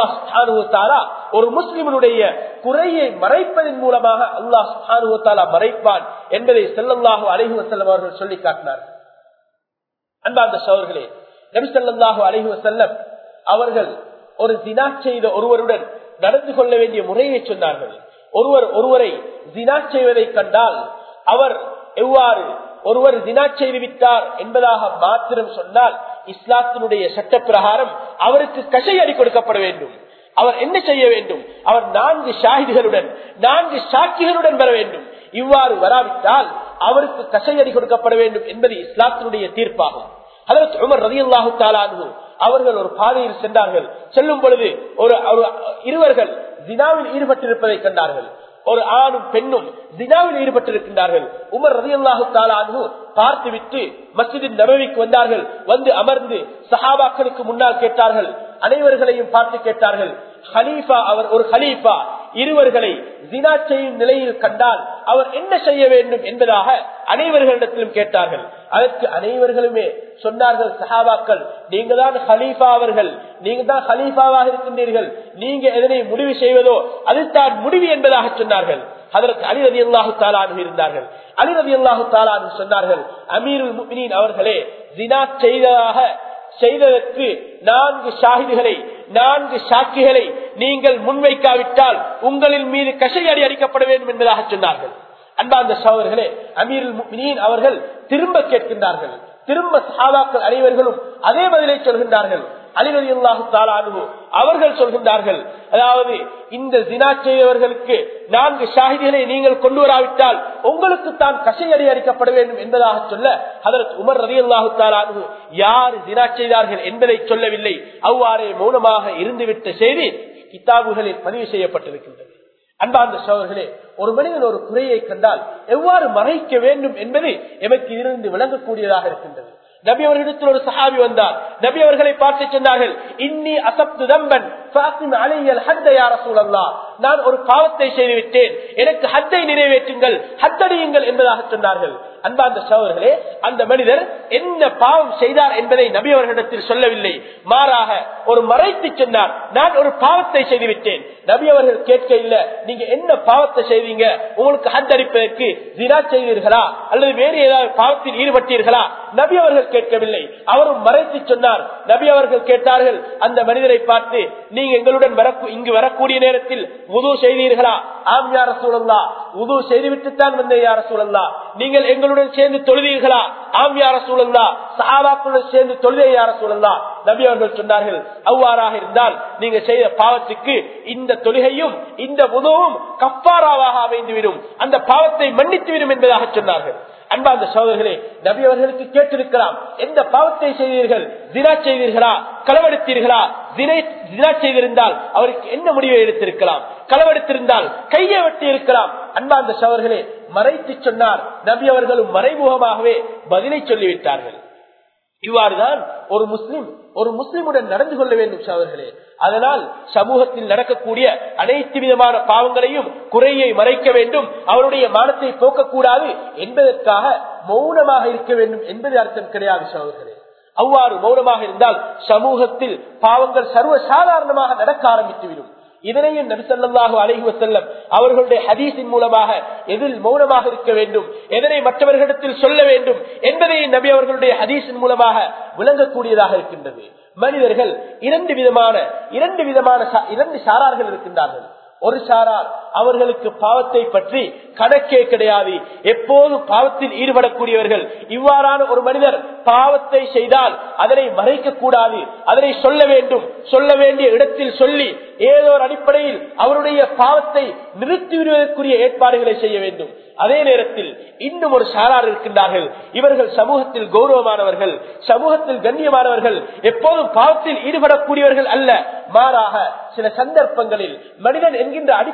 அல்லாஹ் ஒரு முஸ்லிமனுடைய குறையை மறைப்பதன் மூலமாக அல்லாஹ் மறைப்பான் என்பதை செல்லல்லாஹு அலைஹு வசல்லம் அவர்கள் சொல்லி காட்டினார்கள் அன்பார்ந்த சோழர்களே நபிசல்லாஹு அலைஹு வசல்லம் அவர்கள் ஒரு தினா செய்த ஒருவருடன் நடந்து கொள்ள வேண்டிய முறையை சொன்னார்கள் ஒருவர் ஒருவரை தினா செய்வதை கண்டால் அவர் எவ்வாறு ஒருவர் தினா செய்து விட்டார் என்பதாக மாத்திரம் சொன்னால் இஸ்லாத்தினுடைய சட்ட பிரகாரம் அவருக்கு கசையடி கொடுக்கப்பட வேண்டும் அவர் என்ன செய்ய வேண்டும் அவர் நான்கு ஷாஹிதுகளுடன் நான்கு சாட்சிகளுடன் வர வேண்டும் இவ்வாறு வராவிட்டால் அவருக்கு கசையடி கொடுக்கப்பட வேண்டும் என்பது இஸ்லாத்தினுடைய தீர்ப்பாகும் அதற்கு உமர் ரதி அல்லாஹு தாலானு அவர்கள் ஒரு பாதையில் சென்றார்கள் செல்லும் பொழுது ஒரு இருவர்கள் தினாவில் ஈடுபட்டிருப்பதை கண்டார்கள் ஒரு ஆணும் பெண்ணும் தினாவில் ஈடுபட்டிருக்கின்றார்கள் உமர் ரதி அல்லாஹு தாலானு பார்த்துவிட்டு மசிதின் நபவிக்கு வந்தார்கள் வந்து அமர்ந்து சஹாபாக்களுக்கு முன்னால் கேட்டார்கள் அனைவர்களையும் பார்த்து கேட்டார்கள் ஹலீஃபா அவர் ஒரு ஹலீஃபா இருவர்களை ஜினா செய்யும் நிலையில் கண்டால் அவர் என்ன செய்ய வேண்டும் என்பதாக அனைவர்களிடத்திலும் கேட்டார்கள் அதற்கு அனைவர்களுமே சொன்னார்கள் சஹாபாக்கள் நீங்க தான் ஹலீஃபா அவர்கள் நீங்க தான் ஹலீஃபாவாக இருக்கின்றீர்கள் நீங்க எதனை முடிவு செய்வதோ அது தான் முடிவு என்பதாக சொன்னார்கள் அதற்கு அலிரதி அல்லாஹு தாலானு இருந்தார்கள் அலிரதி அல்லாஹு தாலானு சொன்னார்கள் அமீருல் முக்மினின் அவர்களே ஜினா செய்ததாக செய்ததற்கு நான்கு ஷாஹிதுகளை நான்கு சாட்சிகளை நீங்கள் முன்வைக்காவிட்டால் உங்களின் மீது கசையடி அடிக்கப்பட வேண்டும் என்பதாக சொன்னார்கள் அன்பார்ந்த சகோதரர்களே அமீருல் முக்மினின் அவர்கள் திரும்ப கேட்கின்றார்கள் திரும்ப சஹாபாக்கள் அனைவர்களும் அதே பதிலை சொல்கின்றார்கள் அலிரதி அல்லாஹு தாலானு அவர்கள் சொல்கின்றார்கள் அதாவது இந்த ஜினா செய்தவர்களுக்கு நான்கு ஷாஹிதிகளை நீங்கள் கொண்டு வராவிட்டால் உங்களுக்கு தான் கசையடி அடிக்கப்பட வேண்டும் என்பதாக சொல்ல அதற்கு உமர் ரதி அல்லாஹு தாலானு யார் ஜினா செய்தார்கள் என்பதை சொல்லவில்லை அவ்வாறே மௌனமாக இருந்துவிட்ட செய்தி கிதாபுகளில் பதிவு செய்யப்பட்டிருக்கின்றது அன்பார்ந்த சோழர்களே ஒரு மனிதன் ஒரு குறையை கண்டால் எவ்வாறு மறைக்க வேண்டும் என்பது எமக்கு இருந்து விளங்கக்கூடியதாக இருக்கின்றது நபி அவர்களிடத்தில் ஒரு சஹாபி வந்தார் நபி அவர்களை பார்த்து சொன்னார்கள் இன்னி அசப்து தம்பன் அலையல் ஹத்த யார சூழல்லா நான் ஒரு பாவத்தை செய்துவிட்டேன் எனக்கு ஹத்தை நிறைவேற்றுங்கள் ஹத்தடியுங்கள் என்பதாக சொன்னார்கள் அன்பார்ந்த சோழர்களே அந்த மனிதர் என்ன பாவம் செய்தார் என்பதை நபி அவர்களிடத்தில் சொல்லவில்லை மாறாக ஒரு மறைத்து சொன்னார் நான் ஒரு பாவத்தை செய்துவிட்டேன் நபி அவர்கள் கேட்க இல்ல நீங்க என்ன பாவத்தை செய்தீங்க உங்களுக்கு ஹத் அடிப்பதற்கு ஜிரா செய்தீர்களா அல்லது வேறு ஏதாவது பாவத்தில் ஈடுபட்டீர்களா நபி அவர்கள் கேட்கவில்லை அவரும் மறைத்து சொன்னார் நபி அவர்கள் கேட்டார்கள் அந்த மனிதரை பார்த்து நீங்க எங்களுடன் வர இங்கு வரக்கூடிய நேரத்தில் உது செய்தீர்களா ஆம் யார சூழல்லா உது செய்துவிட்டுத்தான் வந்த யார சூழல்லா நீங்கள் எங்களுடன் சேர்ந்து தொழுதீர்களா ஆம் யார சூழல்லா சஹாபாக்களுடன் சேர்ந்து தொழுதே யார சூழல்லா நபி அவர்கள் சொன்னார்கள் அவ்வாறாக இருந்தால் நீங்க செய்த பாவத்துக்கு இந்த தொழுகையும் இந்த உதவும் கப்பாராவாக அமைந்துவிடும் அந்த பாவத்தை மன்னித்துவிடும் என்பதாக சொன்னார்கள் அன்பார்ந்த சோதர்களே நபி அவர்களுக்கு கேட்டிருக்கலாம் எந்த பாவத்தை செய்தீர்கள் தினா செய்தீர்களா களவெடுத்தீர்களா தினா செய்திருந்தால் அவருக்கு என்ன முடிவை எடுத்திருக்கலாம் களவெடுத்திருந்தால் கையை வெட்டி இருக்கலாம் அன்பார்ந்த சோதர்களே மறைத்து சொன்னார் நபி அவர்களும் மறைமுகமாகவே பதிலை சொல்லிவிட்டார்கள் இவ்வாறுதான் ஒரு முஸ்லிம் ஒரு முஸ்லிமுடன் நடந்து கொள்ள வேண்டும் சவர்களே அதனால் சமூகத்தில் நடக்கக்கூடிய அனைத்து விதமான பாவங்களையும் குறையை மறைக்க வேண்டும் அவருடைய மானத்தை போக்கக்கூடாது என்பதற்காக மௌனமாக இருக்க வேண்டும் என்பது அர்த்தம் கிடையாது சவர்களே அவ்வாறு மௌனமாக இருந்தால் சமூகத்தில் பாவங்கள் சர்வ சாதாரணமாக நடக்க ஆரம்பித்துவிடும் இதனையும் நபிசல்லாஹு அலஹி வசல்லம் அவர்களுடைய ஹதீஸின் மூலமாக எதில் மௌனமாக இருக்க வேண்டும் எதனை மற்றவர்களிடத்தில் சொல்ல வேண்டும் என்பதை நபி அவர்களுடைய ஹதீஸின் மூலமாக விளங்கக்கூடியதாக இருக்கின்றது மனிதர்கள் இரண்டு விதமான இரண்டு விதமான இரண்டு சாரார்கள் இருக்கின்றார்கள் ஒரு சாரார் அவர்களுக்கு பாவத்தை பற்றி கணக்கே கிடையாது எப்போதும் பாவத்தில் ஈடுபடக்கூடியவர்கள் இவ்வாறான ஒரு மனிதர் பாவத்தை செய்தால் அதனை மறைக்க கூடாது அதனை சொல்ல வேண்டும் சொல்ல வேண்டிய இடத்தில் சொல்லி ஏதோ ஒரு அடிப்படையில் அவருடைய பாவத்தை நிறுத்திவிடுவதற்குரிய ஏற்பாடுகளை செய்ய வேண்டும் அதே நேரத்தில் இன்னும் ஒரு சாரார் இருக்கின்றார்கள் இவர்கள் சமூகத்தில் கௌரவமானவர்கள் சமூகத்தில் கண்ணியமானவர்கள் எப்போதும் பாவத்தில் ஈடுபடக்கூடியவர்கள் அல்ல மாறாக சில சந்தர்ப்பங்களில் மனிதன் என்கின்ற அடிப்படையில்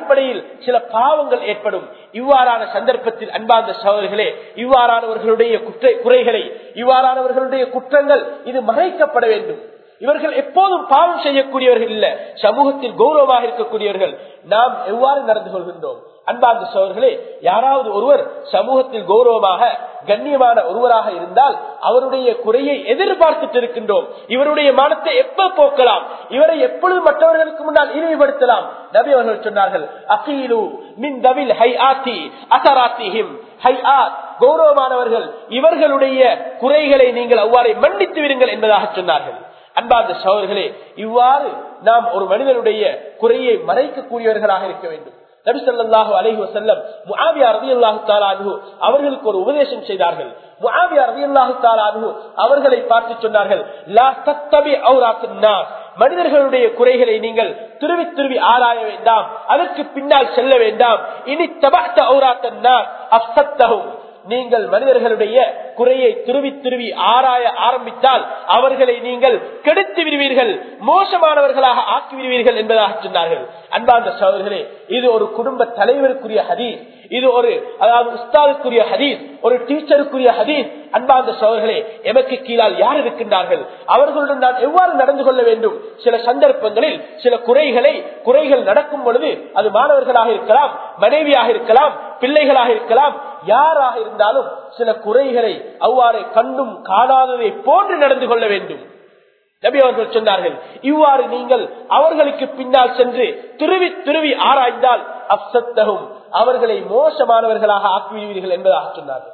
சில பாவங்கள் ஏற்படும் இவ்வாறான சந்தர்ப்பத்தில் அன்பார்ந்த சகோதரர்களே இவ்வாறானவர்களுடைய குற்ற குறைகளை இவ்வாறானவர்களுடைய குற்றங்கள் இது மறைக்கப்பட வேண்டும் இவர்கள் எப்போதும் பாவம் செய்யக்கூடியவர்கள் இல்ல சமூகத்தில் கௌரவமாக இருக்கக்கூடியவர்கள் நாம் எவ்வாறு நடந்து கொள்கின்றோம் அன்பார்ந்த சோழர்களே யாராவது ஒருவர் சமூகத்தில் கௌரவமாக கண்ணியமான ஒருவராக இருந்தால் அவருடைய குறையை எதிர்பார்த்துட்டு இருக்கின்றோம் இவருடைய மனத்தை எப்ப போக்கலாம் இவரை எப்பொழுது மற்றவர்களுக்கு முன்னால் இழிவுபடுத்தலாம் நபி அவர்கள் சொன்னார்கள் அகீலு மின் தவில் ஹை ஆத்தி அசராத்திஹிம் ஹை ஆத் கௌரவமானவர்கள் இவர்களுடைய குறைகளை நீங்கள் அவ்வாறே மன்னித்து விடுங்கள் என்பதாக சொன்னார்கள் அன்பார்ந்த சோழர்களே இவ்வாறு நாம் ஒரு மனிதனுடைய குறையை மறைக்கக்கூடியவர்களாக இருக்க வேண்டும் நபி சொல்லாஹு அலஹி வசல்லம் முஆவியா ரதி அல்லாஹு தாலானு அவர்களுக்கு ஒரு உபதேசம் செய்தார்கள் முஆவியா ரதி அல்லாஹு தாலானு அவர்களை பார்த்து சொன்னார்கள் லா தத்தபி அவுராத்துன்னாஸ் மனிதர்களுடைய குறைகளை நீங்கள் திருவி திருவி ஆராய வேண்டாம் அதற்கு பின்னால் செல்ல வேண்டாம் இனி தபாத்த அவுராத்தன்னா அப்சத்தகும் நீங்கள் மனிதர்களுடைய குறையை திருவி திருவி ஆராய ஆரம்பித்தால் அவர்களை நீங்கள் கெடுத்து விடுவீர்கள் மோசமானவர்களாக ஆக்கி விடுவீர்கள் என்பதாக சொன்னார்கள் அன்பார்ந்த சோதர்களே இது ஒரு குடும்ப தலைவருக்குரிய ஹதீஸ் இது ஒரு அதாவது உஸ்தாதுக்குரிய ஹதீஸ் ஒரு டீச்சருக்குரிய ஹதீஸ் அன்பார்ந்த சோதர்களே எமக்கு கீழால் யார் இருக்கின்றார்கள் அவர்களுடன் நான் எவ்வாறு நடந்து கொள்ள வேண்டும் சில சந்தர்ப்பங்களில் சில குறைகளை குறைகள் நடக்கும் பொழுது அது மாணவர்களாக இருக்கலாம் மனைவியாக இருக்கலாம் பிள்ளைகளாக இருக்கலாம் யாராக இருந்தாலும் சில குறைகளை அவ்வாறு கண்டும் காணாததை போன்று நடந்து கொள்ள வேண்டும் நபி அவர்கள் சொன்னார்கள் இவ்வாறு நீங்கள் அவர்களுக்கு பின்னால் சென்று திருவி திருவி ஆராய்ந்தால் அப்சத்தகும் அவர்களை மோசமானவர்களாக ஆக்கிவிடுவீர்கள் என்பதாக சொன்னார்கள்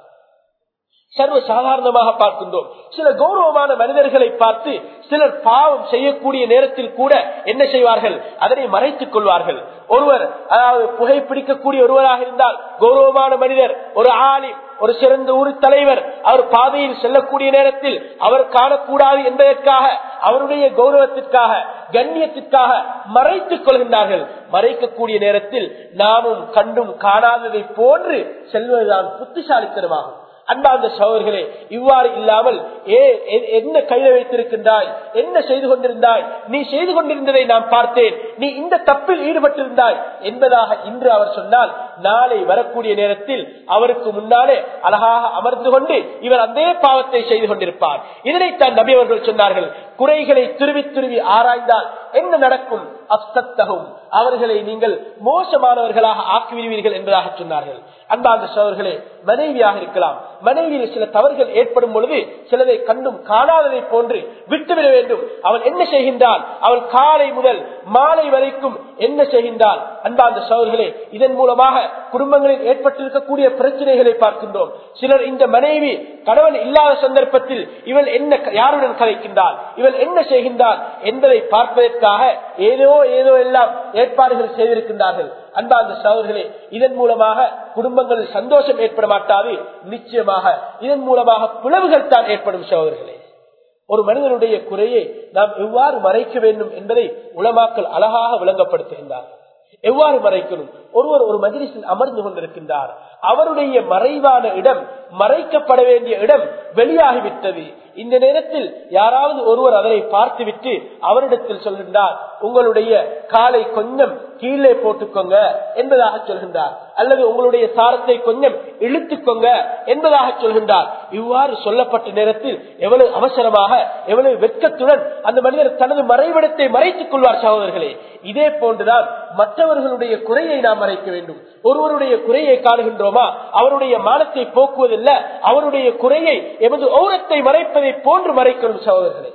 சர்வ சாதாரணமாக பார்க்கின்றோம் சில கௌரவமான மனிதர்களை பார்த்து சிலர் பாவம் செய்யக்கூடிய நேரத்தில் கூட என்ன செய்வார்கள் அதனை மறைத்துக் கொள்வார்கள் ஒருவர் அதாவது புகைப்பிடிக்கக்கூடிய ஒருவராக இருந்தால் கௌரவமான மனிதர் ஒரு ஆலிம் ஒரு சிறந்த ஊர் தலைவர் அவர் பாதையில் செல்லக்கூடிய நேரத்தில் அவர் காணக்கூடாது என்பதற்காக அவருடைய கௌரவத்திற்காக கண்ணியத்திற்காக மறைத்துக் கொள்கின்றார்கள் மறைக்கக்கூடிய நேரத்தில் நாமும் கண்டும் காணாததை போன்று செல்வதுதான் புத்திசாலித்தனமாகும் அன்பார்ந்த சகோதரர்களே இவ்வாறு இல்லாமல் ஏ என்ன கையில வைத்திருக்கின்றாய் என்ன செய்து கொண்டிருந்தாய் நீ செய்து கொண்டிருந்ததை நான் பார்த்தேன் நீ இந்த தப்பில் ஈடுபட்டிருந்தாய் என்பதாக இன்று அவர் சொன்னால் நாளை வரக்கூடிய நேரத்தில் அவருக்கு முன்னாலே அழகாக அமர்ந்து கொண்டு இவர் அதே பாவத்தை செய்து கொண்டிருப்பார் இதனைத்தான் நபி அவர்கள் சொன்னார்கள் குறைகளை துருவி துருவி ஆராய்ந்தால் என்ன நடக்கும் அப்சத்தகும் அவர்களை நீங்கள் மோசமானவர்களாக ஆக்கிவிடுவீர்கள் என்பதாக சொன்னார்கள் அன்பார்ந்த சோழர்களே மனைவியாக இருக்கலாம் மனைவியில் சில தவறுகள் ஏற்படும் பொழுது சிலதை கண்டும் காணாததை போன்று விட்டுவிட வேண்டும் அவள் என்ன செய்கின்றாள் அவள் காலை முதல் மாலை வரைக்கும் என்ன செய்கின்றாள் அன்பார்ந்த சோழர்களே இதன் மூலமாக குடும்பங்களில் ஏற்பட்டிருக்கக்கூடிய பிரச்சனைகளை பார்க்கின்றோம் சிலர் இந்த மனைவி கணவன் இல்லாத சந்தர்ப்பத்தில் இவள் என்ன யாருடன் கலைக்கின்றாள் இவள் என்ன செய்கின்றாள் என்பதை பார்ப்பதற்காக ஏதோ ஏதோ எல்லாம் ஏற்பாடுகள் செய்திருக்கின்றார்கள் அன்பார்ந்த சகோதரர்களே இதன் மூலமாக குடும்பங்களில் சந்தோஷம் ஏற்பட மாட்டாது நிச்சயமாக இதன் மூலமாக பிளவுகள் தான் ஏற்படும் சகோதரர்களே ஒரு மனிதனுடைய குறையை நாம் எவ்வாறு மறைக்க வேண்டும் என்பதை உலமாக்கள் அழகாக விளங்கப்படுத்துகின்றார்கள் எவ்வாறு மறைக்கணும் ஒருவர் ஒரு மஜிலிஸில் அமர்ந்து கொண்டிருக்கின்றார் அவருடைய மறைவான இடம் மறைக்கப்பட வேண்டிய இடம் வெளியாகிவிட்டது இந்த நேரத்தில் யாராவது ஒருவர் அதனை பார்த்துவிட்டு அவரிடத்தில் சொல்கின்றார் உங்களுடைய காலை கொஞ்சம் கீழே போட்டுக்கோங்க என்பதாக சொல்கின்றார் அல்லது உங்களுடைய சாரத்தை கொஞ்சம் இழுத்துக்கோங்க என்பதாக சொல்கின்றார் இவ்வாறு சொல்லப்பட்ட நேரத்தில் எவ்வளவு அவசரமாக எவ்வளவு வெட்கத்துடன் அந்த மனிதர் தனது மறைவிடத்தை மறைத்துக் கொள்வார் சகோதரர்களே இதே போன்றுதான் மற்றவர்களுடைய குறையை நாம் மறைக்க வேண்டும் ஒருவருடைய குறையை காணுகின்றோமா அவருடைய மானத்தை போக்குவதில்லை அவருடைய குறையை எமது ஓரத்தை மறைப்பதை போன்று மறைக்கணும் சகோதரர்களே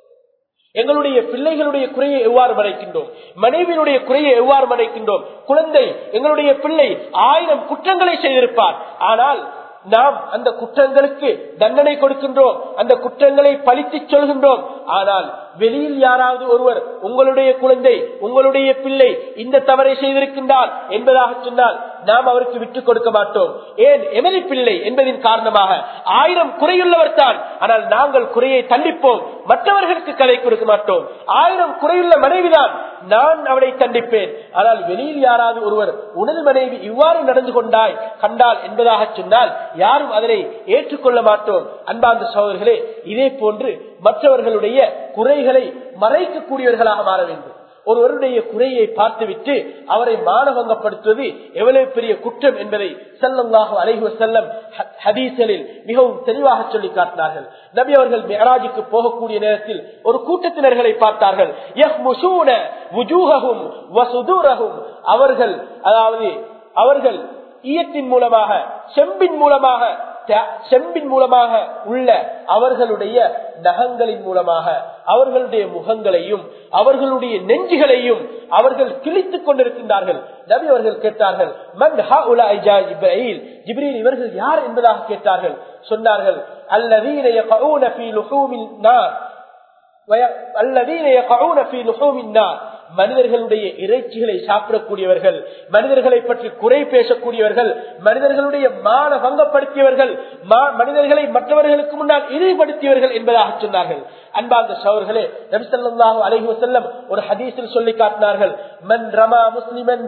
எங்களுடைய பிள்ளைகளுடைய குறையை எவ்வாறு மறைக்கின்றோம் மனைவியினுடைய குறையை எவ்வாறு மறைக்கின்றோம் குழந்தை எங்களுடைய பிள்ளை ஆயிரம் குற்றங்களை செய்திருப்பார் ஆனால் நாம் அந்த குற்றங்களுக்கு தண்டனை கொடுக்கின்றோம் அந்த குற்றங்களை பழித்து சொல்கின்றோம் ஆனால் வெளியில் யாராவது ஒருவர் உங்களுடைய குழந்தை உங்களுடைய பிள்ளை இந்த தவறை செய்திருக்கின்றார் என்பதாக சொன்னால் நாம் அவருக்கு விட்டுக் கொடுக்க மாட்டோம் ஏன் எமது பிள்ளை என்பதின் காரணமாக ஆயிரம் குறையுள்ளவர் தான் ஆனால் நாங்கள் குறையை தண்டிப்போம் மற்றவர்களுக்கு கதை கொடுக்க மாட்டோம் ஆயிரம் குறையுள்ள மனைவிதான் நான் அவனை தண்டிப்பேன் ஆனால் வெளியில் யாராவது ஒருவர் உனது மனைவி இவ்வாறு நடந்து கொண்டாய் கண்டால் என்பதாக சொன்னால் யாரும் அதனை ஏற்றுக்கொள்ள மாட்டோம் அன்பார்ந்த சகோதரர்களே இதே போன்று மற்றவர்களுடைய குறைகளை மறைக்கக்கூடியவர்களாக மாற வேண்டும் ஒருவருடைய குறையை பார்த்துவிட்டு அவரை மானவங்கப்படுத்துவது எவ்வளவு பெரிய குற்றம் என்பதை செல்லல்லாக அலைஹு செல்லம் ஹதீசலில் மிகவும் தெளிவாக சொல்லி காட்டினார்கள் நபி அவர்கள் மெஹராஜுக்கு போகக்கூடிய நேரத்தில் ஒரு கூட்டத்தினர்களை பார்த்தார்கள் அவர்கள் அதாவது அவர்கள் ஈயத்தின் மூலமாக செம்பின் மூலமாக செம்பின் மூலமாக உள்ள அவர்களுடைய நகங்களின் மூலமாக அவர்களுடைய முகங்களையும் அவர்களுடைய நெஞ்சுகளையும் அவர்கள் கிழித்துக் கொண்டிருக்கின்றார்கள் நபி அவர்கள் கேட்டார்கள் ஜிப்ரீல் இவர்கள் யார் என்பதாக கேட்டார்கள் சொன்னார்கள் அல்லதீன மனிதர்களுடைய இறைச்சிகளை சாப்பிடக்கூடியவர்கள் மனிதர்களை பற்றி குறை பேசக்கூடியவர்கள் மனிதர்களுடைய மான பங்கப்படுத்தியவர்கள் மனிதர்களை மற்றவர்களுக்கு முன்னால் இழிவுபடுத்தியவர்கள் என்பதாக சொன்னார்கள் அன்பார்ந்த சவர்களே நபிசல்லாஹு அலஹி வசல்லம் ஒரு ஹதீஸில் சொல்லி காட்டினார்கள் மன் ரமா முஸ்லிமன்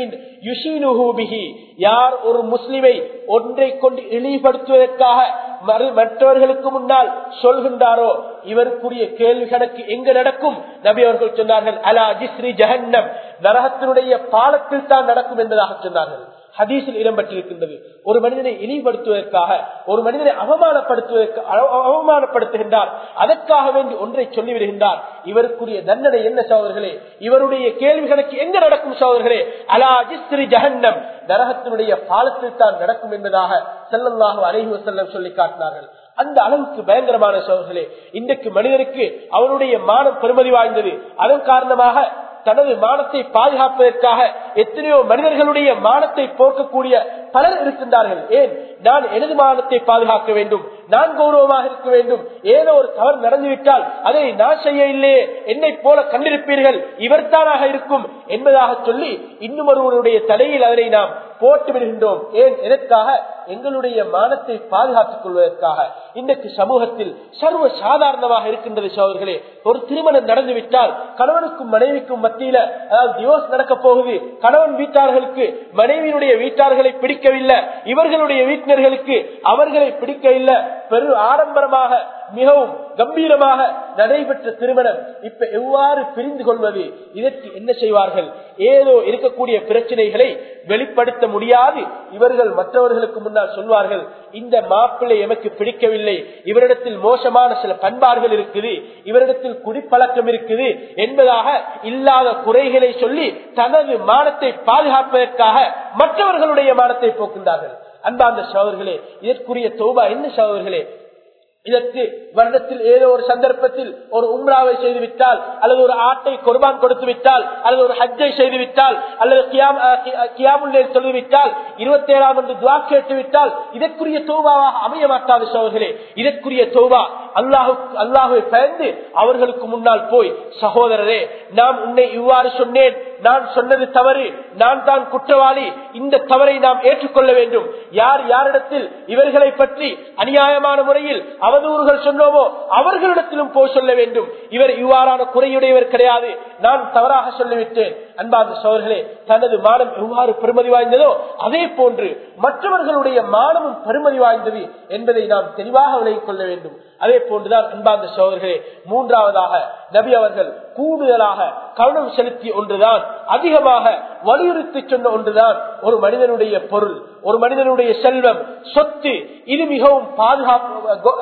யார் ஒரு முஸ்லிமை ஒன்றை கொண்டு இழிவுபடுத்துவதற்காக மற்றவர்களுக்கு முன்னால் சொல்கின்றாரோ இவருக்குரிய கேள்வி கணக்கு எங்க நடக்கும் நபி அவர்கள் சொன்னார்கள் அலா ஜிஸ்ரி ஜஹன்னம் நரகத்தினுடைய பாலத்தில் தான் நடக்கும் என்பதாக சொன்னார்கள் ஹதீஸில் இடம்பெற்றிருக்கின்றது ஒரு மனிதனை இழிவுபடுத்துவதற்காக ஒரு மனிதனை அவமானப்படுத்துவதற்கு அவமானப்படுத்துகின்றார் அதற்காக வேண்டி ஒன்றை சொல்லிவிடுகின்றார் இவருக்குரிய தண்டனை என்ன சோதர்களே இவருடைய கேள்விகளுக்கு எங்க நடக்கும் சோதர்களே அலா ஜிஸ்ரி ஜஹன்னம் நரகத்தினுடைய பாலத்தில் தான் நடக்கும் என்பதாக செல்லல்லாக அலைஹி செல்லம் சொல்லி காட்டினார்கள் அந்த அளவுக்கு பயங்கரமான சோதர்களே இன்றைக்கு மனிதனுக்கு அவருடைய மானம் பெருமதி வாய்ந்தது அதன் காரணமாக தனது மானத்தை பாதுகாப்பதற்காக எத்தனையோ மனிதர்களுடைய மானத்தை போக்கக்கூடிய பலர் இருக்கின்றார்கள் ஏன் நான் எனது மானத்தை பாதுகாக்க வேண்டும் நான் கௌரவமாக இருக்க வேண்டும் ஏதோ ஒரு தவறு நடந்துவிட்டால் அதை நான் செய்ய இல்லையே என்னை போல கண்டிருப்பீர்கள் இவர்தானாக இருக்கும் என்பதாக சொல்லி இன்னும் ஒருவருடைய தலையில் அதனை நாம் போட்டு விடுகின்றோம் ஏன் எதற்காக எங்களுடைய மானத்தை பாதுகாத்துக் கொள்வதற்காக இன்றைக்கு சமூகத்தில் சர்வ சாதாரணமாக இருக்கின்றது சோதர்களே ஒரு திருமணம் நடந்துவிட்டால் கணவனுக்கும் மனைவிக்கும் மத்தியில அதாவது டிவோர்ஸ் நடக்க போகுது கணவன் வீட்டார்களுக்கு மனைவியினுடைய வீட்டார்களை பிடிக்கவில்லை இவர்களுடைய வீட்டினர்களுக்கு அவர்களை பிடிக்கவில்லை பெரு ஆடம்பரமாக மிகவும் கம்பீரமாக நடைபெற்ற திருமணம் இப்ப எவ்வாறு பிரிந்து கொள்வது இதற்கு என்ன செய்வார்கள் ஏதோ இருக்கக்கூடிய பிரச்சனைகளை வெளிப்படுத்த முடியாது இவர்கள் மற்றவர்களுக்கு முன்னால் சொல்வார்கள் இந்த மாப்பிள்ளை எமக்கு பிடிக்கவில்லை இவரிடத்தில் மோசமான சில பண்பாடுகள் இருக்குது இவரிடத்தில் குடிப்பழக்கம் இருக்குது என்பதாக இல்லாத குறைகளை சொல்லி தனது மானத்தை பாதுகாப்பதற்காக மற்றவர்களுடைய மானத்தை போக்கின்றார்கள் அன்பார்ந்த சோதர்களே இதற்குரிய தோபா என்ன சோதர்களே இதற்கு வருடத்தில் ஏதோ ஒரு சந்தர்ப்பத்தில் ஒரு உம்ராவை செய்து விட்டால் அல்லது ஒரு ஆட்டை குர்பான் கொடுத்து விட்டால் அல்லது ஒரு ஹஜ்ஜை செய்து விட்டால் அல்லது கியாமுல்லே சொல்லிவிட்டால் இருபத்தி ஏழாம் என்று துவா கேட்டு விட்டால் இதற்குரிய தோபாவாக அமைய மாட்டாது சோழர்களே இதற்குரிய தோபா அல்லாஹு அல்லாஹுவை பயந்து அவர்களுக்கு முன்னால் போய் சகோதரரே நாம் உன்னை இவ்வாறு சொன்னேன் நான் சொன்னது தவறு நான் தான் குற்றவாளி இந்த தவறை நாம் ஏற்றுக்கொள்ள வேண்டும் யார் யாரிடத்தில் இவர்களை பற்றி அநியாயமான முறையில் அவதூறுகள் சொன்னோமோ அவர்களிடத்திலும் போய் சொல்ல வேண்டும் இவர் இவ்வாறான குறையுடையவர் கிடையாது நான் தவறாக சொல்லிவிட்டேன் அன்பார்ந்த சோழர்களே தனது மானம் எவ்வாறு பெருமதி வாய்ந்ததோ அதே போன்று மற்றவர்களுடைய மானமும் பெருமதி வாய்ந்தது என்பதை நாம் தெளிவாக விலகிக் கொள்ள வேண்டும் அதே போன்றுதான் அன்பார்ந்த சோழர்களே மூன்றாவதாக நபி அவர்கள் கூடுதலாக கவனம் செலுத்திய ஒன்றுதான் அதிகமாக வலியுறுத்தி சொன்ன ஒன்றுதான் ஒரு மனிதனுடைய பொருள் ஒரு மனிதனுடைய செல்வம் சொத்து இது மிகவும் பாதுகாப்பு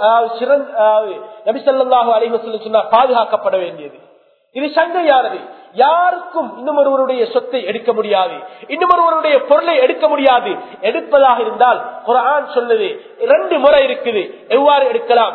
நபிசல்லாஹு அலைவசல்ல சொன்னா பாதுகாக்கப்பட வேண்டியது இது சங்கையானது யாருக்கும் இன்னும் ஒருவருடைய சொத்தை எடுக்க முடியாது இன்னும் ஒருவருடைய பொருளை எடுக்க முடியாது எடுப்பதாக இருந்தால் குரான் சொல்லுது இரண்டு முறை இருக்குது எவ்வாறு எடுக்கலாம்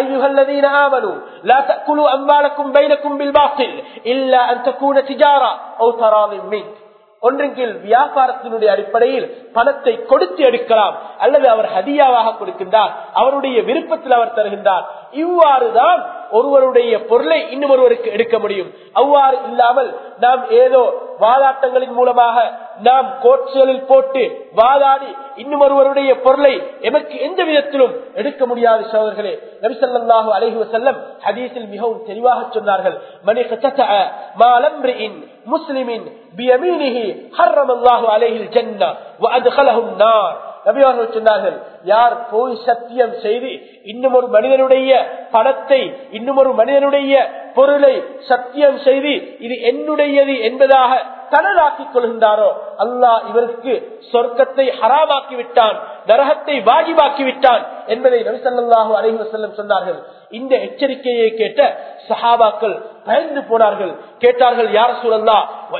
ஒன்றின் கீழ் வியாபாரத்தினுடைய அடிப்படையில் பணத்தை கொடுத்து எடுக்கலாம் அல்லது அவர் ஹதியாவாக கொடுக்கின்றார் அவருடைய விருப்பத்தில் அவர் தருகின்றார் இவ்வாறுதான் ஒருவருடைய பொருளை இன்னும் ஒருவருக்கு எடுக்க முடியும் அவ்வாறு இல்லாமல் நாம் ஏதோ வாதாட்டங்களின் மூலமாக நாம் கோட்சுகளில் போட்டு வாதாடி இன்னும் ஒருவருடைய பொருளை எமக்கு எந்த விதத்திலும் எடுக்க முடியாது சோதர்களே நபிசல்லாஹு அலஹி வசல்லம் ஹதீஸில் மிகவும் தெளிவாக சொன்னார்கள் மணி மாலம்ரின் முஸ்லிமின் பியமீனிஹி ஹர்ரமல்லாஹு அலைஹில் ஜன்னா வஅத்கலஹு النار நபி அவர்கள் சொன்னார்கள் யார் போய் சத்தியம் செய்து இன்னும் ஒரு மனிதனுடைய பணத்தை இன்னும் ஒரு மனிதனுடைய பொருளை சத்தியம் செய்து இது என்னுடையது என்பதாக தனதாக்கிக் கொள்கின்றாரோ அல்லாஹ் இவருக்கு சொர்க்கத்தை ஹராமாக்கி விட்டான் நரகத்தை வாஜிபாக்கி விட்டான் என்பதை நபிசல்லாஹு அலைஹி வஸல்லம் சொன்னார்கள் இந்த எச்சரிக்கையை கேட்ட சஹாபாக்கள் பயந்து போனார்கள் கேட்டார்கள் யார் சூழல்லா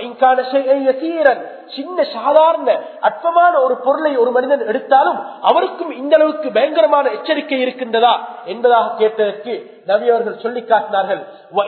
சின்ன சாதாரண அற்பமான ஒரு பொருளை ஒரு மனிதன் எடுத்தாலும் அவருக்கும் இந்த அளவுக்கு பயங்கரமான எச்சரிக்கை இருக்கின்றதா என்பதாக கேட்டதற்கு நபி அவர்கள் சொல்லி காட்டினார்கள்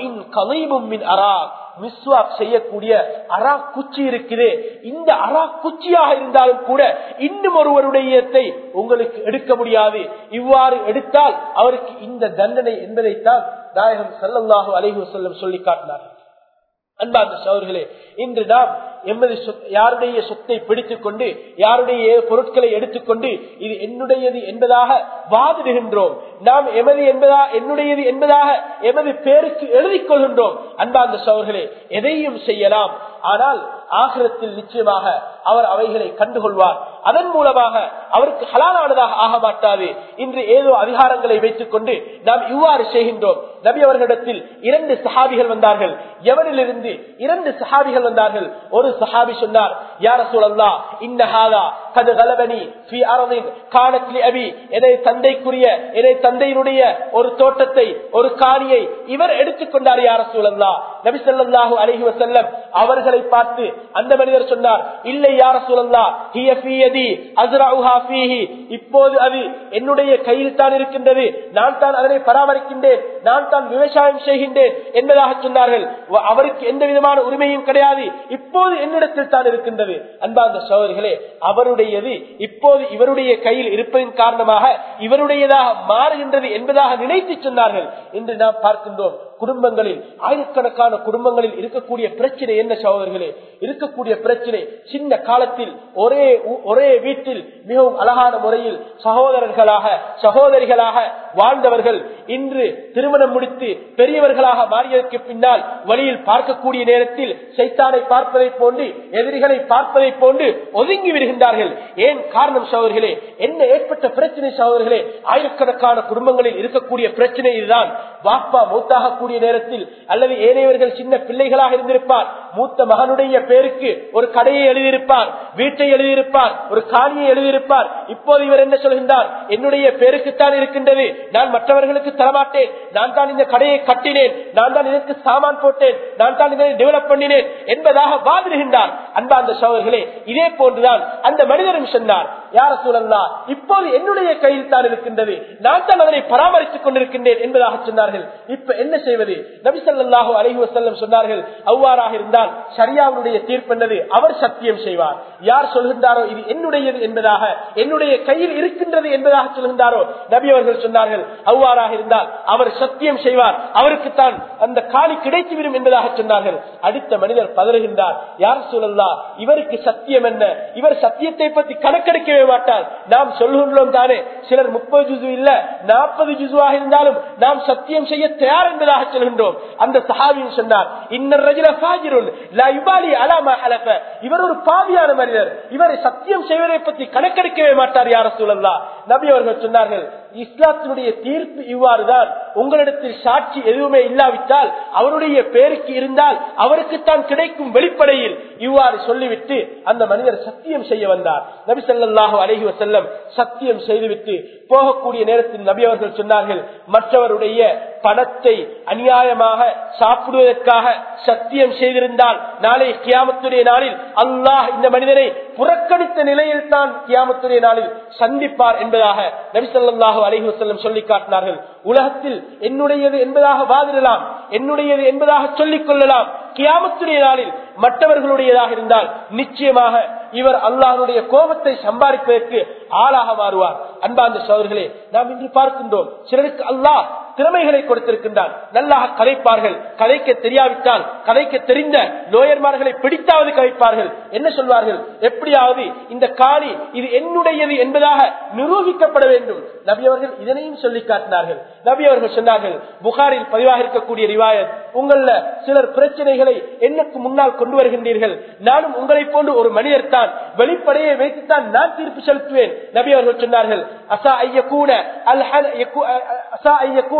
மிஸ்வாக் செய்யக்கூடிய அரா குச்சி இருக்குதே இந்த அரா குச்சியாக இருந்தாலும் கூட இன்னும் ஒருவருடைய உங்களுக்கு எடுக்க முடியாது இவ்வாறு எடுத்தால் அவருக்கு இந்த தண்டனை என்பதைத்தான் நாயகம் சல்லல்லாஹு அலைஹி வஸல்லம் சொல்லி காட்டினார்கள் அன்பார்ந்த சோர்களே இன்று நாம் எமது யாருடைய சொத்தை பிடித்துக் கொண்டு யாருடைய பொருட்களை எடுத்துக்கொண்டு இது என்னுடையது என்பதாக வாதிடுகின்றோம் நாம் எமது என்பதா என்னுடையது என்பதாக எமது பேருக்கு எழுதிக் கொள்கின்றோம் அன்பார்ந்த சோர்களே எதையும் செய்யலாம் ஆனால் ஆகிரத்தில் நிச்சயமாக அவர் அவைகளை கண்டுகொள்வார் அதன் மூலமாக அவருக்கு ஹலாலானதாக ஆக மாட்டாது இன்று ஏதோ அதிகாரங்களை வைத்துக் கொண்டு நாம் இவ்வாறு செய்கின்றோம் நபி அவர்களிடத்தில் இரண்டு சஹாபிகள் வந்தார்கள் எவனிலிருந்து இரண்டு சஹாபிகள் வந்தார்கள் ஒரு சஹாபி சொன்னார் யார சூழல்லா இன்னஹாதா கது கலபனி ஃபி அரதின் காணத்லி அபி எதை தந்தைக்குரிய எதை தந்தையினுடைய ஒரு தோட்டத்தை ஒரு காணியை இவர் எடுத்துக்கொண்டார் யார சூழல்லா நபி ஸல்லல்லாஹு அலைஹி வஸல்லம் அவர்களை பார்த்து அந்த மனிதர் சொன்னார் இல்லை யார சூழல்லா ஹிய ஃபீ யதி அஸ்ரஉஹா ஃபீஹி இப்போது அது என்னுடைய கையில் தான் இருக்கின்றது நான் தான் அதனை பராமரிக்கின்றேன் நான் தான் விவசாயம் செய்கின்றேன் என்பதாக சொன்னார்கள் அவருக்கு எந்த விதமான உரிமையும் கிடையாது இப்போது என்னிடத்தில் தான் இருக்கின்றது அன்பார்ந்த சோதரிகளே அவருடையது இப்போது இவருடைய கையில் இருப்பதன் காரணமாக இவருடையதாக மாறுகின்றது என்பதாக நினைத்து சொன்னார்கள் என்று நாம் பார்க்கின்றோம் குடும்பங்களில் ஆயிரக்கணக்கான குடும்பங்களில் இருக்கக்கூடிய பிரச்சனை என்ன சகோதரர்களே இருக்கக்கூடிய பிரச்சனை சின்ன காலத்தில் ஒரே ஒரே வீட்டில் மிகவும் அழகான முறையில் சகோதரர்களாக சகோதரிகளாக வாழ்ந்தவர்கள் இன்று திருமணம் முடித்து பெரியவர்களாக மாறியதற்கு பின்னால் வழியில் பார்க்கக்கூடிய நேரத்தில் சைத்தானை பார்ப்பதை போன்று எதிரிகளை பார்ப்பதை போன்று ஒதுங்கி விடுகின்றார்கள் ஏன் காரணம் சகோதரர்களே என்ன ஏற்பட்ட பிரச்சனை சகோதரர்களே ஆயிரக்கணக்கான குடும்பங்களில் இருக்கக்கூடிய பிரச்சனை இதுதான் வாப்பா மூத்தாகக்கூடிய நேரத்தில் அல்லது ஏனையவர்கள் சின்ன பிள்ளைகளாக இருந்திருப்பார் மூத்த மகனுடைய பேருக்கு ஒரு கடையை எழுதியிருப்பார் வீட்டை எழுதியிருப்பார் ஒரு காணியை எழுதியிருப்பார் இப்போது இவர் என்ன சொல்கின்றார் என்னுடைய பேருக்குத்தான் இருக்கின்றது நான் மற்றவர்களுக்கு தரமாட்டேன் நான் தான் இந்த கடையை கட்டினேன் நான் தான் இதற்கு சாமான் போட்டேன் நான் தான் இதனை டெவலப் பண்ணினேன் என்பதாக வாதிடுகின்றார் அன்பார்ந்த சோழர்களே இதே போன்றுதான் அந்த மனிதரும் சொன்னார் யார சூழல்லா இப்போது என்னுடைய கையில் தான் இருக்கின்றது நான் தான் அதனை பராமரித்துக் கொண்டிருக்கின்றேன் என்பதாக சொன்னார்கள் இப்ப என்ன செய்வது நபிசல்லாஹு அலஹி வசல்லம் சொன்னார்கள் அவ்வாறாக இருந்தால் சரியாவுடைய தீர்ப்பு என்னது அவர் சத்தியம் செய்வார் யார் சொல்கின்றாரோ இது என்னுடையது என்பதாக என்னுடைய கையில் இருக்கின்றது என்பதாக சொல்கின்றாரோ நபி அவர்கள் சொன்னார்கள் அவ்வாறாக இருந்தால் அவர் சத்தியம் செய்வார் அவருக்குத்தான் அந்த காணி கிடைத்துவிடும் என்பதாக சொன்னார்கள் அடுத்த மனிதர் பதறுகின்றார் யார் சொல்லலா இவருக்கு சத்தியம் என்ன இவர் சத்தியத்தை பற்றி கணக்கெடுக்கவே மாட்டார் நாம் சொல்கின்றோம் தானே சிலர் முப்பது ஜுசு இல்ல நாற்பது ஜுசுவாக இருந்தாலும் நாம் சத்தியம் செய்ய தயார் என்பதாக சொல்கின்றோம் அந்த சஹாபியும் சொன்னார் இன்னர் ரஜில ஃபாஜிருன் லா யுபாலி அலாமா ஹலஃப இவர் ஒரு பாவியான மனிதர் இவரை சத்தியம் செய்வதை பற்றி கணக்கெடுக்கவே மாட்டார் யார சூழல்லா நபி அவர்கள் சொன்னார்கள் இஸ்லாத்தினுடைய தீர்ப்பு இவ்வாறுதான் உங்களிடத்தில் சாட்சி எதுவுமே இல்லாவிட்டால் அவருடைய பேருக்கு இருந்தால் அவருக்குத்தான் கிடைக்கும் வெளிப்படையில் இவ்வாறு சொல்லிவிட்டு அந்த மனிதர் சத்தியம் செய்ய வந்தார் நபி சொல்லாஹு அலஹி வசல்லம் சத்தியம் செய்துவிட்டு போகக்கூடிய நேரத்தில் நபி அவர்கள் சொன்னார்கள் மற்றவருடைய பணத்தை அநியாயமாக சாப்பிடுவதற்காக சத்தியம் செய்திருந்தால் நாளை கியாமத்துடைய நாளில் அல்லாஹ் இந்த மனிதனை புறக்கணித்த நிலையில் தான் கியாமத்துடைய நாளில் சந்திப்பார் என்பதாக நபிசல்லாஹு அலஹி வசல்லம் சொல்லி காட்டினார்கள் உலகத்தில் என்னுடையது என்பதாக வாதிடலாம் என்னுடையது என்பதாக சொல்லிக் கொள்ளலாம் கியாமத்துடைய நாளில் மற்றவர்களுடையதாக இருந்தால் நிச்சயமாக இவர் அல்லாஹனுடைய கோபத்தை சம்பாதிப்பதற்கு ஆளாக மாறுவார் அன்பாந்த சோதர்களே நாம் இன்று பார்க்கின்றோம் சிலருக்கு அல்லாஹ் திறமைகளை கொடுத்திருக்கின்றார் நல்லாக கதைப்பார்கள் கதைக்க தெரியாவிட்டால் கதைக்க தெரிந்த லோயர்மார்களை பிடித்தாவது கதைப்பார்கள் என்ன சொல்வார்கள் எப்படியாவது இந்த காணி இது என்னுடையது என்பதாக நிரூபிக்கப்பட வேண்டும் நபி அவர்கள் இதனையும் சொல்லி காட்டினார்கள் நபி அவர்கள் சொன்னார்கள் புகாரில் பதிவாக இருக்கக்கூடிய ரிவாயத் உங்கள சிலர் பிரச்சனைகளை என்னக்கு முன்னால் கொண்டு வருகின்றீர்கள் நானும் உங்களை போன்று ஒரு மனிதர் தான் வெளிப்படையை வைத்துத்தான் நான் தீர்ப்பு செலுத்துவேன் நபி அவர்கள் சொன்னார்கள் அசா ஐயக்கூன அல் அசா ஐயக்கூன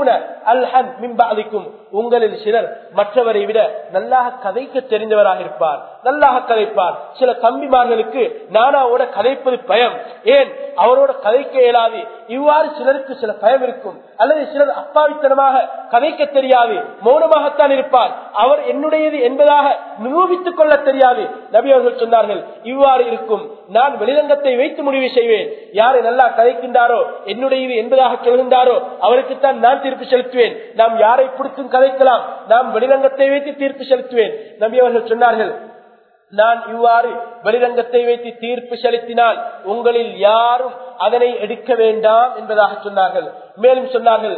அல்ஹன் மிம்பாதிக்கும் உங்களில் சிலர் மற்றவரை விட நல்லாக கதைக்க தெரிந்தவராக இருப்பார் நல்லாக கதைப்பார் சில தம்பிமார்களுக்கு நானாவோட கதைப்பது பயம் ஏன் அவரோட கதைக்க இயலாது இவ்வாறு சிலருக்கு சில பயம் இருக்கும் அல்லது சிலர் அப்பாவித்தனமாக கதைக்க தெரியாது மௌனமாகத்தான் இருப்பார் அவர் என்னுடையது என்பதாக நிரூபித்துக் கொள்ள தெரியாது நபி அவர்கள் சொன்னார்கள் இவ்வாறு இருக்கும் நான் வெளிரங்கத்தை வைத்து முடிவு செய்வேன் யாரை நல்லா கதைக்கின்றாரோ என்னுடையது என்பதாக சொல்கின்றாரோ அவருக்குத்தான் நான் தீர்ப்பு செலுத்துவேன் நாம் யாரை பிடித்தும் கதைக்கலாம் நாம் வெளிரங்கத்தை வைத்து தீர்ப்பு செலுத்துவேன் நபி அவர்கள் சொன்னார்கள் நான் இவ்வாறு வெளிரங்கத்தை வைத்து தீர்ப்பு செலுத்தினால் உங்களில் யாரும் அதனை எடுக்க வேண்டாம் என்பதாக சொன்னார்கள் மேலும் சொன்னார்கள்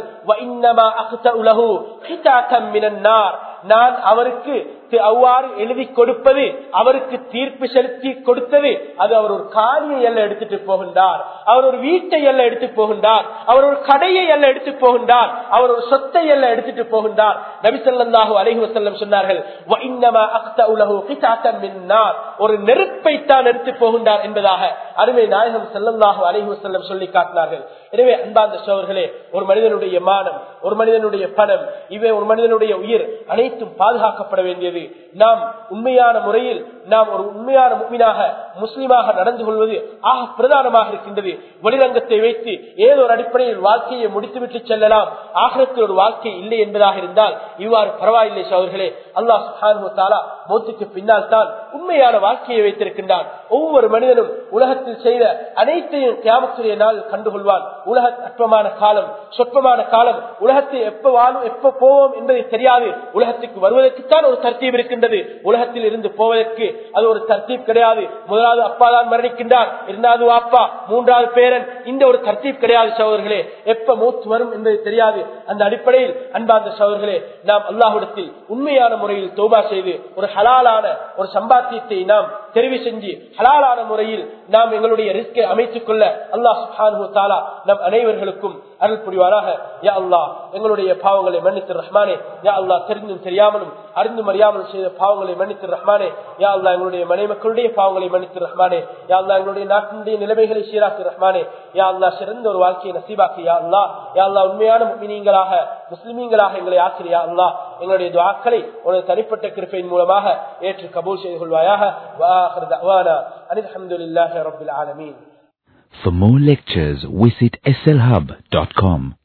நான் அவருக்கு அவ்வாறு எழுதி கொடுப்பது அவருக்கு தீர்ப்பு செலுத்தி கொடுத்தது அது அவர் ஒரு காணியை எல்லாம் எடுத்துட்டு போகின்றார் அவர் ஒரு வீட்டை எல்லாம் எடுத்து போகின்றார் அவர் ஒரு கடையை எல்லாம் எடுத்து போகின்றார் அவர் ஒரு சொத்தை எல்லாம் எடுத்துட்டு போகின்றார் நபிசல்லாஹு அலஹி வசல்லம் சொன்னார்கள் ஒரு நெருப்பை தான் எடுத்து போகின்றார் என்பதாக அருமை நாயகம் செல்லல்லாஹு அலஹி வசல்லம் சொல்லி காட்டினார்கள் எனவே அன்பார்ந்த சோழர்களே ஒரு மனிதனுடைய மானம் ஒரு மனிதனுடைய பணம் இவை ஒரு மனிதனுடைய உயிர் அனைத்தும் பாதுகாக்கப்பட வேண்டியது நாம் உண்மையான முறையில் நாம் ஒரு உண்மையான முக்மீனாக முஸ்லீமாக நடந்து கொள்வது ஆக பிரதானமாக இருக்கின்றது வெளிரங்கத்தை வைத்து ஏதோ ஒரு அடிப்படையில் வாழ்க்கையை முடித்துவிட்டு செல்லலாம் ஆகரத்தில் ஒரு வாழ்க்கை இல்லை என்பதாக இருந்தால் இவ்வாறு பரவாயில்லை சோழர்களே அல்லாஹ் சுஹானு மோத்துக்கு பின்னால் தான் உண்மையான வாழ்க்கையை வைத்திருக்கின்றான் ஒவ்வொரு மனிதனும் உலகத்தில் செய்த அனைத்தையும் தியாமத்துடைய நாள் கண்டுகொள்வான் உலக அற்பமான காலம் சொற்பமான காலம் உலகத்தை எப்ப வாழும் எப்ப போவோம் என்பதை தெரியாது உலகத்துக்கு வருவதற்குத்தான் ஒரு தர்த்தீப் இருக்கின்றது உலகத்தில் இருந்து போவதற்கு அது ஒரு தர்த்தீப் கிடையாது முதலாவது அப்பா தான் மரணிக்கின்றார் இரண்டாவது அப்பா மூன்றாவது பேரன் இந்த ஒரு தர்த்தீப் கிடையாது சோதர்களே எப்ப மூத்து வரும் என்பது தெரியாது அந்த அடிப்படையில் அன்பார்ந்த சோதர்களே நாம் அல்லாஹிடத்தில் உண்மையான முறையில் தோபா செய்து ஒரு ஹலாலான ஒரு சம்பாத்தியத்தை நாம் தெரிவு செஞ்சு ஹலாலான முறையில் நாம் எங்களுடைய ரிஸ்கை அமைத்துக் கொள்ள அல்லாஹ் சுஹானு தாலா நம் அனைவர்களுக்கும் அருள் புரிவாராக யா அல்லா எங்களுடைய பாவங்களை மன்னித்து ரஹ்மானே யா அல்லா தெரிந்தும் தெரியாமலும் அறிந்தும் அறியாமலும் செய்த பாவங்களை மன்னித்து ரஹ்மானே யா அல்லா எங்களுடைய மனை மக்களுடைய பாவங்களை மன்னித்து ரஹ்மானே யா அல்லா எங்களுடைய நாட்டினுடைய நிலைமைகளை சீராக்கு ரஹ்மானே யா அல்லா சிறந்த ஒரு வாழ்க்கையை நசீபாக்கு யா அல்லா யா அல்லா உண்மையான முஸ்லிமீங்களாக முஸ்லிமீங்களாக எங்களை ஆசிரியா அல்லா எங்களுடைய துவாக்களை உனது தனிப்பட்ட கிருப்பையின் மூலமாக ஏற்று கபூல் செய்து கொள்வாயாக الحمد لله رب العالمين For more lectures, visit slhub.com.